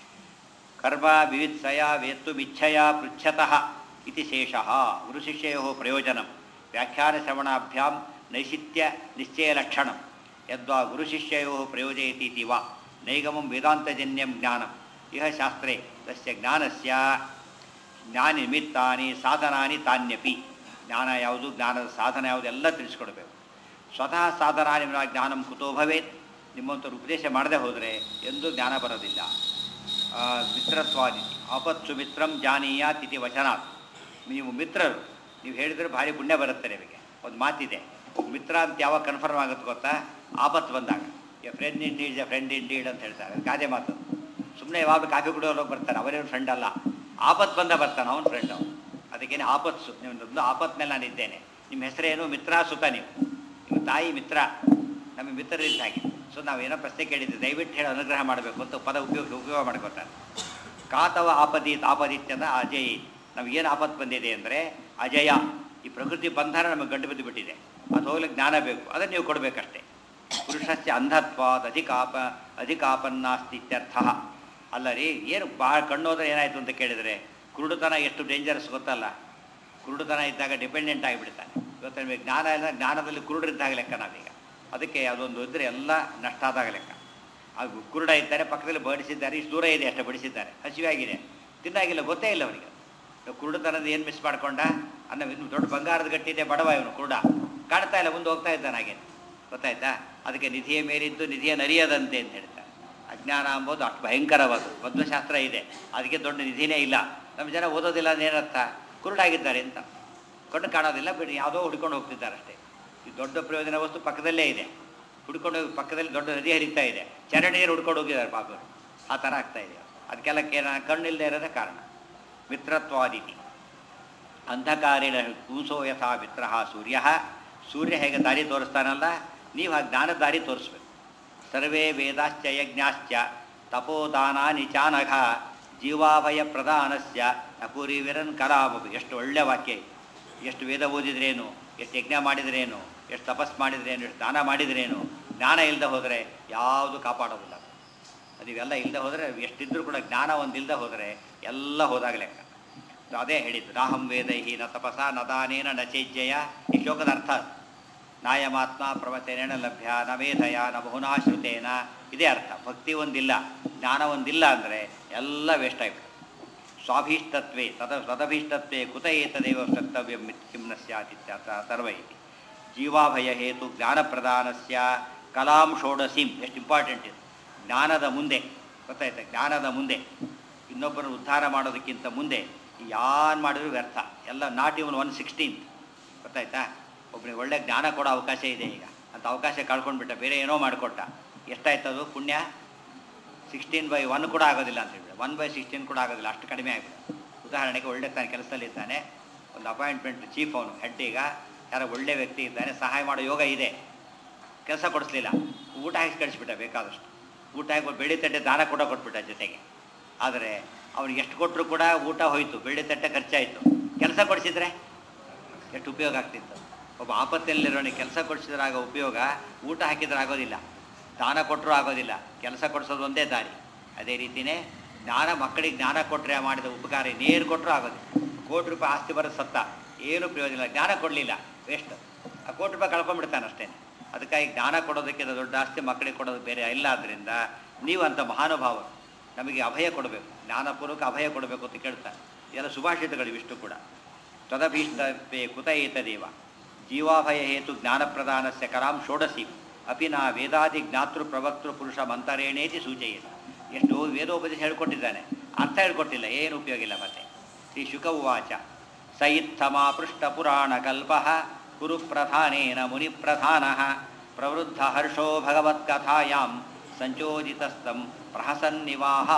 ಕರ್ಮ ವಿವಿತ್ಸಯ ವೇತ್ತುಮಿಚ್ಛಯ ಪೃಚ್ಛತಃ ಇತಿ ಶೇಷಃ ಗುರುಶಿಷ್ಯಯೋ ಪ್ರಯೋಜನಂ ವ್ಯಾಖ್ಯಾನಶ್ರವಣಾಭ್ಯಾಂ ನೈಷಿತ್ಯ ನಿಶ್ಚಯಲಕ್ಷಣಂ ಯದ್ವಾ ಗುರುಶಿಷ್ಯಯೋ ಪ್ರಯೋಜಯತಿ ಇತಿ ವಾ ನೈಗಮಂ ವೇದಾಂತಜನ್ಯಂ ಜ್ಞಾನಂ ಇಹ ಶಾಸ್ತ್ರೇ ತಸ್ಯ ಜ್ಞಾನಸ್ಯ ಜ್ಞಾನಿಮಿತ್ತಾನಿ ಸಾಧನಾನಿ ತಾನ್ಯಪಿ ಜ್ಞಾನ ಯಾವುದು ಜ್ಞಾನದ ಸಾಧನ ಯಾವುದು ಎಲ್ಲ ತಿಳಿಸ್ಕೊಡ್ಬೇಕು ಸ್ವತಃ ಸಾಧನ ನಿಮ್ಮ ಜ್ಞಾನಂ ಕುತೋ ಭವೇತ್ ನಿಮ್ಮಂಥವ್ರು ಉಪದೇಶ ಮಾಡದೆ ಹೋದರೆ ಎಂದೂ ಜ್ಞಾನ ಬರೋದಿಲ್ಲ ಆ, ಮಿತ್ರತ್ವಾದಿ ಆಪತ್ಸು ಮಿತ್ರಂ ಜಾನೀಯಾತ್ ಇತಿ ವಚನಾತ್ ನೀವು ಮಿತ್ರರು ನೀವು ಹೇಳಿದರೆ ಭಾರಿ ಪುಣ್ಯ ಬರುತ್ತೆ ನಿಮಗೆ ಒಂದು ಮಾತಿದೆ ಒಬ್ಬ ಮಿತ್ರ ಅಂತ ಯಾವಾಗ ಕನ್ಫರ್ಮ್ ಆಗುತ್ತೆ ಗೊತ್ತಾ ಆಪತ್ತು ಬಂದಾಗ a friend in deed a friend in deed ಅಂತ ಹೇಳ್ತಾರೆ ಅದು ಗಾದೆ ಮಾತು ಸುಮ್ಮನೆ ಯಾವಾಗ ಕಾಫಿ ಕುಡಿಯೋರು ಬರ್ತಾರೆ ಅವರೇನು ಫ್ರೆಂಡ್ ಅಲ್ಲ ಆಪತ್ತು ಬಂದ ಬರ್ತಾನೆ ಅವನು ಫ್ರೆಂಡ್ ಅವನು ಅದಕ್ಕೇನೆ ಆಪತ್ಸು ನಿಮ್ಮದೊಂದು ಆಪತ್ ಮೇಲೆ ನಾನು ಇದ್ದೇನೆ ನಿಮ್ಮ ಹೆಸರೇನು ಮಿತ್ರ ಸುತ ನೀವು ನಿಮ್ಮ ತಾಯಿ ಮಿತ್ರ ನಮಗೆ ಮಿತ್ರರಿದ್ದ ಹಾಗೆ ಸೊ ನಾವೇನೋ ಪ್ರಶ್ನೆ ಕೇಳಿದ್ದೆ ದಯವಿಟ್ಟು ಹೇಳಿ ಅನುಗ್ರಹ ಮಾಡಬೇಕು ಅಂತ ಪದ ಉಪಯೋಗ ಉಪಯೋಗ ಮಾಡ್ಕೋತಾರೆ ಕಾತವ ಆಪದೀತ್ ಆಪದಿತ್ಯಂದ ಅಜಯ್ ನಮಗೇನು ಆಪತ್ತು ಬಂದಿದೆ ಅಂದರೆ ಅಜಯ ಈ ಪ್ರಕೃತಿ ಬಂಧನ ನಮಗೆ ಗಂಟು ಬಿದ್ದು ಬಿಟ್ಟಿದೆ ಅದು ಹೋಗ್ಲಿಕ್ಕೆ ಜ್ಞಾನ ಬೇಕು ಅದನ್ನು ನೀವು ಕೊಡಬೇಕಷ್ಟೇ ಪುರುಷಸ್ಯ ಅಂಧತ್ವಾದ ಅಧಿಕಾಪ ಅಧಿಕಾಪನ್ನಾಸ್ತಿ ಇತ್ಯರ್ಥ ಅಲ್ಲ ರೀ ಏನು ಭಾಳ ಕಣ್ಣೋದ್ರೆ ಏನಾಯಿತು ಅಂತ ಕೇಳಿದರೆ ಕುರುಡುತನ ಎಷ್ಟು ಡೇಂಜರಸ್ ಗೊತ್ತಲ್ಲ ಕುರುಡುತನ ಇದ್ದಾಗ ಡಿಪೆಂಡೆಂಟ್ ಆಗಿಬಿಡ್ತಾನೆ ಇವತ್ತು ನಿಮಗೆ ಜ್ಞಾನ ಇಲ್ಲ ಜ್ಞಾನದಲ್ಲಿ ಕುರುಡರಿದ್ದಾಗ ಲೆಕ್ಕ ನಾವೀಗ ಅದಕ್ಕೆ ಅದೊಂದು ಇದ್ದರೆ ಎಲ್ಲ ನಷ್ಟ ಆದಾಗ ಲೆಕ್ಕ ಅದು ಕುರುಡ ಇದ್ದಾರೆ ಪಕ್ಕದಲ್ಲಿ ಬಡಿಸಿದ್ದಾರೆ ಇಷ್ಟು ದೂರ ಇದೆ ಅಷ್ಟೇ ಬಡಿಸಿದ್ದಾರೆ ಹಸಿವಾಗಿದೆ ತಿನ್ನಾಗಿಲ್ಲ ಗೊತ್ತೇ ಇಲ್ಲ ಅವನಿಗೆ ಕುರುಡುತನದ ಏನು ಮಿಸ್ ಮಾಡ್ಕೊಂಡ ಅನ್ನ ಇನ್ನು ದೊಡ್ಡ ಬಂಗಾರದ ಗಟ್ಟಿದೆ ಬಡವ ಇವನು ಕುರುಡ ಕಾಣ್ತಾ ಇಲ್ಲ ಮುಂದೆ ಹೋಗ್ತಾ ಇದ್ದಾನೆ ಹಾಗೆ ಗೊತ್ತಾಯ್ತಾ ಅದಕ್ಕೆ ನಿಧಿಯ ಮೇಲಿದ್ದು ನಿಧಿಯ ನರಿಯದಂತೆ ಅಂತ ಹೇಳ್ತಾರೆ ಅಜ್ಞಾನ ಅಂಬೋದು ಅಷ್ಟು ಭಯಂಕರವಾದ ಮಧ್ವಶಾಸ್ತ್ರ ಇದೆ ಅದಕ್ಕೆ ದೊಡ್ಡ ನಿಧಿನೇ ಇಲ್ಲ ನಮ್ಮ ಜನ ಓದೋದಿಲ್ಲ ಅಂದ್ರೆ ಏನರ್ಥ ಕುರುಡಾಗಿದ್ದಾರೆ ಅಂತ ಕಣ್ಣು ಕಾಣೋದಿಲ್ಲ ಬಿಡಿ ಯಾವುದೋ ಹುಡ್ಕೊಂಡು ಹೋಗ್ತಿದ್ದಾರೆ ಅಷ್ಟೇ ಈ ದೊಡ್ಡ ಪ್ರಯೋಜನ ವಸ್ತು ಪಕ್ಕದಲ್ಲೇ ಇದೆ ಹುಡ್ಕೊಂಡು ಹೋಗಿ ಪಕ್ಕದಲ್ಲಿ ದೊಡ್ಡ ನದಿ ಹರಿತಾ ಇದೆ ಚರಂಡಿ ನೀರು ಹುಡ್ಕೊಂಡು ಹೋಗಿದ್ದಾರೆ ಪಾಪ ಆ ಥರ ಆಗ್ತಾ ಇದೆ ಅದಕ್ಕೆಲ್ಲ ಕೇನ ಕಣ್ಣಿಲ್ಲದೆ ಇರೋದೇ ಕಾರಣ ಮಿತ್ರತ್ವಾದಿತಿ ಅಂಧಕಾರೇಣ ಕೂಸೋ ಯಥಾ ಮಿತ್ರ ಸೂರ್ಯ ಸೂರ್ಯ ಹೇಗೆ ದಾರಿ ತೋರಿಸ್ತಾನಲ್ಲ ನೀವು ಆ ಜ್ಞಾನ ದಾರಿ ತೋರಿಸ್ಬೇಕು ಸರ್ವೇ ವೇದಾಶ್ಚ ಯಜ್ಞಾಶ್ಚ ತಪೋದಾನಾನಿ ಚಾನಘ ಜೀವಾಭಯ ಪ್ರಧಾನಸ್ಯ ಅಪೂರಿ ವಿರನ್ ಕಲಾಮು ಎಷ್ಟು ಒಳ್ಳೆಯ ವಾಕ್ಯ ಇದು. ಎಷ್ಟು ವೇದ ಓದಿದ್ರೇನು ಎಷ್ಟು ಯಜ್ಞ ಮಾಡಿದ್ರೇನು ಎಷ್ಟು ತಪಸ್ ಮಾಡಿದ್ರೇನು ಎಷ್ಟು ದಾನ ಮಾಡಿದ್ರೇನು ಜ್ಞಾನ ಇಲ್ಲದೆ ಹೋದರೆ ಯಾವುದು ಕಾಪಾಡೋದಿಲ್ಲ ಅದು ಇವೆಲ್ಲ ಇಲ್ಲದೆ ಹೋದರೆ ಎಷ್ಟಿದ್ರೂ ಕೂಡ ಜ್ಞಾನ ಒಂದು ಇಲ್ಲದೆ ಹೋದರೆ ಎಲ್ಲ ಹೋದಾಗ ಲೆಕ್ಕ ಸೊ ಅದೇ ಹೇಳಿದ್ದು ನಾಹಂ ವೇದೈಹಿ ನ ತಪಸ ನ ದಾನೇನ ನ ಚೇಜ್ಜಯ ಈ ಶ್ಲೋಕದ ಅರ್ಥ ಅದು. ನಾಯಮಾತ್ಮ ಪ್ರವಚನೇನ ಲಭ್ಯ ನ ವೇದಯ ನ ಬಹುನಾ ಶ್ರುತೇನ ಇದೇ ಅರ್ಥ ಭಕ್ತಿ ಒಂದಿಲ್ಲ ಜ್ಞಾನ ಒಂದಿಲ್ಲ ಅಂದರೆ ಎಲ್ಲ ವೇಸ್ಟ್ ಆಗಿಬಿಡುತ್ತೆ ಸ್ವಾಭೀಷ್ಟತ್ವೇ ತದ ತದಭೀಷ್ಟತ್ವೇ ಕುತ ಏತದೇವ ಕರ್ತವ್ಯಂ ಮಿತ್ ಕಿಂ ನ ಸ್ಯಾತ್ ಇತ್ಯರ್ಥ ಸರ್ವ ಇತಿ ಜೀವಾಭಯ ಹೇತು ಜ್ಞಾನಪ್ರದಾನಸ್ಯ ಕಲಾಂ ಷೋಡಸಿಂ ಎಷ್ಟು ಇಂಪಾರ್ಟೆಂಟ್ ಇದು ಜ್ಞಾನದ ಮುಂದೆ ಗೊತ್ತಾಯ್ತಾ ಜ್ಞಾನದ ಮುಂದೆ ಇನ್ನೊಬ್ಬರನ್ನು ಉದ್ಧಾರ ಮಾಡೋದಕ್ಕಿಂತ ಮುಂದೆ ಯಾನ್ ಮಾಡಿದ್ರು ವ್ಯರ್ಥ ಎಲ್ಲ ನಾಟ್ ಇವನ್ ಒನ್ ಸಿಕ್ಸ್ಟೀನ್ತ್ ಗೊತ್ತಾಯ್ತಾ ಒಬ್ಬನಿಗೆ ಒಳ್ಳೆ ಜ್ಞಾನ ಕೊಡೋ ಅವಕಾಶ ಇದೆ ಈಗ ಅಂತ ಅವಕಾಶ ಕಳ್ಕೊಂಡ್ಬಿಟ್ಟ ಬೇರೆ ಏನೋ ಮಾಡಿಕೊಟ್ಟ ಎಷ್ಟಾಯ್ತದು ಪುಣ್ಯ ಸಿಕ್ಸ್ಟೀನ್ ಬೈ ಒನ್ ಕೂಡ ಆಗೋದಿಲ್ಲ ಅಂತ ಹೇಳಿಬಿಡ ಒನ್ ಬೈ ಸಿಕ್ಸ್ಟೀನ್ ಕೂಡ ಆಗೋದಿಲ್ಲ ಅಷ್ಟು ಕಡಿಮೆ ಆಗಿಬಿಡ ಉದಾಹರಣೆಗೆ ಒಳ್ಳೆ ತಾನು ಕೆಲಸದಲ್ಲಿದ್ದಾನೆ ಒಂದು ಅಪಾಯಿಂಟ್ಮೆಂಟ್ ಚೀಫ್ ಅವನು ಹೆಡ್ ಈಗ ಯಾರೋ ಒಳ್ಳೆ ವ್ಯಕ್ತಿ ಇದ್ದಾನೆ ಸಹಾಯ ಮಾಡೋ ಯೋಗ ಇದೆ ಕೆಲಸ ಕೊಡಿಸ್ಲಿಲ್ಲ ಊಟ ಹಾಕಿ ಕಳಿಸ್ಬಿಟ್ಟ ಬೇಕಾದಷ್ಟು ಊಟ ಹಾಕಿ ಬೆಳ್ಳಿ ತಟ್ಟೆ ದಾನ ಕೂಡ ಕೊಟ್ಬಿಟ್ಟ ಜೊತೆಗೆ ಆದರೆ ಅವ್ನಿಗೆ ಎಷ್ಟು ಕೊಟ್ಟರು ಕೂಡ ಊಟ ಹೋಯಿತು ಬೆಳ್ಳಿ ತಟ್ಟೆ ಖರ್ಚಾಯಿತು ಕೆಲಸ ಕೊಡಿಸಿದ್ರೆ ಎಷ್ಟು ಉಪಯೋಗ ಆಗ್ತಿತ್ತು ಒಬ್ಬ ಆಪತ್ತಿನಲ್ಲಿರೋನಿಗೆ ಕೆಲಸ ಕೊಡಿಸಿದ್ರೆ ಆಗೋ ಉಪಯೋಗ ಊಟ ಹಾಕಿದ್ರೆ ಆಗೋದಿಲ್ಲ ದಾನ ಕೊಟ್ಟರು ಆಗೋದಿಲ್ಲ ಕೆಲಸ ಕೊಡಿಸೋದು ಒಂದೇ ದಾರಿ ಅದೇ ರೀತಿಯೇ ಜ್ಞಾನ ಮಕ್ಕಳಿಗೆ ಜ್ಞಾನ ಕೊಟ್ಟರೆ ಮಾಡಿದ ಉಪಕಾರ ನೇರು ಕೊಟ್ಟರು ಆಗೋದಿಲ್ಲ ಕೋಟಿ ರೂಪಾಯಿ ಆಸ್ತಿ ಬರೋದು ಸತ್ತ ಏನು ಪ್ರಯೋಜನ ಇಲ್ಲ ಜ್ಞಾನ ಕೊಡಲಿಲ್ಲ ವೇಸ್ಟ್ ಆ ಕೋಟಿ ರೂಪಾಯಿ ಕಳ್ಕೊಂಡ್ಬಿಡ್ತಾನೆ ಅಷ್ಟೇ ಅದಕ್ಕಾಗಿ ಜ್ಞಾನ ಕೊಡೋದಕ್ಕಿಂತ ದೊಡ್ಡ ಆಸ್ತಿ ಮಕ್ಕಳಿಗೆ ಕೊಡೋದು ಬೇರೆ ಇಲ್ಲ ಆದ್ದರಿಂದ ನೀವು ಅಂತ ಮಹಾನುಭಾವರು ನಮಗೆ ಅಭಯ ಕೊಡಬೇಕು ಜ್ಞಾನಪೂರ್ವಕ ಅಭಯ ಕೊಡಬೇಕು ಅಂತ ಕೇಳ್ತಾರೆ ಇದೆಲ್ಲ ಸುಭಾಷಿತಗಳು ಇವಿಷ್ಟು ಕೂಡ ತದಭೀಷ್ಟಪೇ ಕುತ ಏತದೇವ ಜೀವಾಭಯ ಹೇತು ಜ್ಞಾನಪ್ರದಾನಸ್ಯ ಕರಾಂ ಷೋಡಸಿ ಅಪಿ ನಾ ವೇದಾದಿ ಜ್ಞಾತೃ ಪ್ರವಕ್ತೃ ಪುರುಷ ಮಂತರೇಣೇತಿ ಸೂಚಯೇತ ಎಷ್ಟು ವೇದೋಪದೇಶ ಹೇಳ್ಕೊಟ್ಟಿದ್ದಾನೆ ಅರ್ಥ ಹೇಳ್ಕೊಟ್ಟಿಲ್ಲ ಏನು ಉಪಯೋಗ ಇಲ್ಲ ಮತ್ತೆ ಶ್ರೀ ಶುಕ ಉವಾಚ ಸ ಇತ್ತಮಾಪೃಷ್ಟ ಪುರಾಣ ಕಲ್ಪ ಕುರು ಪ್ರಧಾನೇನ ಮುನಿ ಪ್ರಧಾನ ಪ್ರವೃದ್ಧ ಹರ್ಷೋ ಭಗವತ್ಕಥಾಯಾಂ ಸಂಚೋದಿತಸ್ತಂ ಪ್ರಹಸನ್ನಿವಾಹ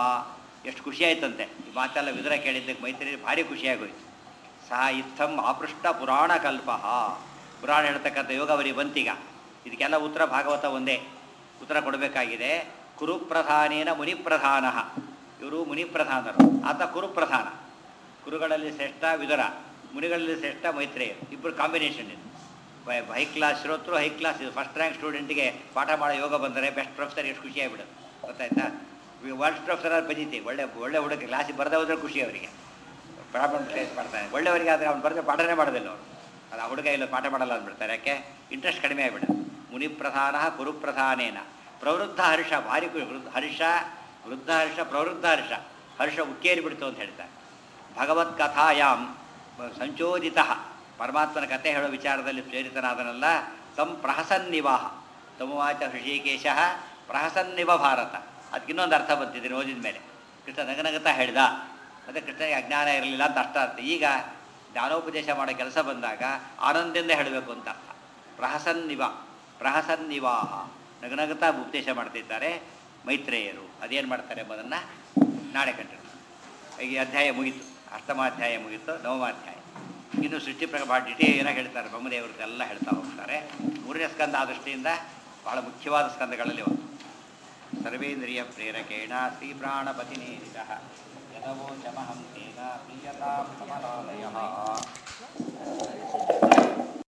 ಎಷ್ಟು ಖುಷಿ ಆಯ್ತಂತೆ ಈ ಮಾತೆಲ್ಲ ವಿದುರ ಕೇಳಿದ್ದಕ್ಕೆ ಮೈತ್ರಿ ಭಾರಿ ಖುಷಿಯಾಗೋಯ್ತು ಸಹ ಇತ್ತಂ ಆಪೃಷ್ಟ ಪುರಾಣ ಕಲ್ಪ ಪುರಾಣ ಹೇಳ್ತಕ್ಕಂಥ ಯೋಗ ಅವರಿಗೆ ಬಂತೀಗ ಇದಕ್ಕೆಲ್ಲ ಉತ್ತರ ಭಾಗವತ ಒಂದೇ ಉತ್ತರ ಕೊಡಬೇಕಾಗಿದೆ ಕುರುಪ್ರಧಾನೇನ ಮುನಿಪ್ರಧಾನ ಇವರು ಮುನಿಪ್ರಧಾನರು ಆತ ಕುರುಪ್ರಧಾನ ಕುರುಗಳಲ್ಲಿ ಶ್ರೇಷ್ಠ ವಿದುರ ಮುನಿಗಳಲ್ಲಿ ಶ್ರೇಷ್ಠ ಮೈತ್ರೇಯರು ಇಬ್ಬರು ಕಾಂಬಿನೇಷನ್ ಇದು ಬೈ- ಹೈ ಕ್ಲಾಸ್ ಶ್ರೋತೃ ಹೈ ಕ್ಲಾಸ್ ಇದು ಫಸ್ಟ್ ರ್ಯಾಂಕ್ ಸ್ಟೂಡೆಂಟಿಗೆ ಪಾಠ ಮಾಡೋ ಯೋಗ ಬಂದರೆ ಬೆಸ್ಟ್ ಪ್ರೊಫೆಸರ್ ಎಷ್ಟು ಖುಷಿ ಆಗಿಬಿಡೋದು ಗೊತ್ತಾಯ್ತಾ ವರ್ಸ್ಟ್ ಪ್ರೊಫೆಸರ್ ಅಲ್ಲಿ ಬದೀತಿ ಒಳ್ಳೆ ಒಳ್ಳೆ ಹುಡುಗ ಕ್ಲಾಸಿಗೆ ಬರದೇ ಹೋದ್ರೆ ಖುಷಿ ಅವರಿಗೆ ಪ್ರಾಬ್ಲಮ್ ಫೇಸ್ ಮಾಡ್ತಾನೆ ಒಳ್ಳೆಯವರಿಗೆ ಆದರೆ ಅವ್ನು ಬರೆದು ಪಾಠನೇ ಮಾಡೋದಿಲ್ಲ ಅವರು ಅದು ಆ ಹುಡುಗ ಇಲ್ಲ ಪಾಠ ಮಾಡಲ್ಲ ಅಂದ್ಬಿಡ್ತಾರೆ ಯಾಕೆ ಇಂಟ್ರೆಸ್ಟ್ ಕಡಿಮೆ ಆಗಿಬಿಡ ಮುನಿಪ್ರಧಾನ ಕುರುಪ್ರಧಾನೇನ ಪ್ರವೃದ್ಧ ಹರ್ಷ ಭಾರಿ ಖುಷಿ. ವೃದ್ಧ ಹರ್ಷ ವೃದ್ಧ ಹರ್ಷ ಪ್ರವೃದ್ಧ ಹರ್ಷ ಹರ್ಷ ಉಕ್ಕೇರಿ ಬಿಡ್ತು ಅಂತ ಹೇಳ್ತಾರೆ ಭಗವತ್ ಕಥಾಯಾಮ್ ಸಂಚೋದಿತ ಪರಮಾತ್ಮನ ಕಥೆ ಹೇಳೋ ವಿಚಾರದಲ್ಲಿ ಪ್ರೇರಿತನಾದನಲ್ಲ ತಂ ಪ್ರಹಸನ್ನಿವಾಹ ತಮವಾಚ ಹೃಷಿಕೇಶ ಪ್ರಹಸನ್ನಿವ ಭಾರತ ಅದಕ್ಕೆ ಇನ್ನೊಂದು ಅರ್ಥ ಬಂತಿದ್ದೀನಿ ಓದಿದ ಮೇಲೆ ಕೃಷ್ಣ ನಗನಗತ ಹೇಳ್ದ ಮತ್ತು ಕೃಷ್ಣನಿಗೆ ಅಜ್ಞಾನ ಇರಲಿಲ್ಲ ಅಂತ ಅರ್ಥ ಅರ್ಥ ಈಗ ಜ್ಞಾನೋಪದೇಶ ಮಾಡೋ ಕೆಲಸ ಬಂದಾಗ ಆನಂದದಿಂದ ಹೇಳಬೇಕು ಅಂತ ಅರ್ಥ ಪ್ರಹಸನ್ನಿವ ಪ್ರಹಸನ್ನಿವಾಹ ನಗನಗತ ಉಪದೇಶ ಮಾಡ್ತಿದ್ದಾರೆ ಮೈತ್ರೇಯರು ಅದೇನು ಮಾಡ್ತಾರೆ ಎಂಬುದನ್ನು ನಾಳೆ ಕಂಟಿನ್ಯೂ ಈಗ ಈ ಅಧ್ಯಾಯ ಮುಗೀತು ಅಷ್ಟಮಾಧ್ಯಾಯ ಮುಗೀತು ನವಮಾಧ್ಯಾಯ ಇನ್ನು ಸೃಷ್ಟಿ ಪ್ರಕಾರ ಭಾಳ ಡಿಟೇಲಾಗಿ ಹೇಳ್ತಾರೆ ಬ್ರಹ್ಮದೇವರದ್ದೆಲ್ಲ ಹೇಳ್ತಾ ಹೋಗ್ತಾರೆ ಮೂರನೇ ಸ್ಕಂದ ಆ ದೃಷ್ಟಿಯಿಂದ ಬಹಳ ಮುಖ್ಯವಾದ ಸ್ಕಂದಗಳಲ್ಲಿ ಒಂದು ಸರ್ವೇಂದ್ರಿಯ ಪ್ರೇರಕೇಣ ಶ್ರೀ ಪ್ರಾಣಪತಿನೇರಿತ ಯದವೋ ಚಮಹಂ ತೇನ ಪ್ರಿಯತಾಂ ಕಮಲಾಲಯ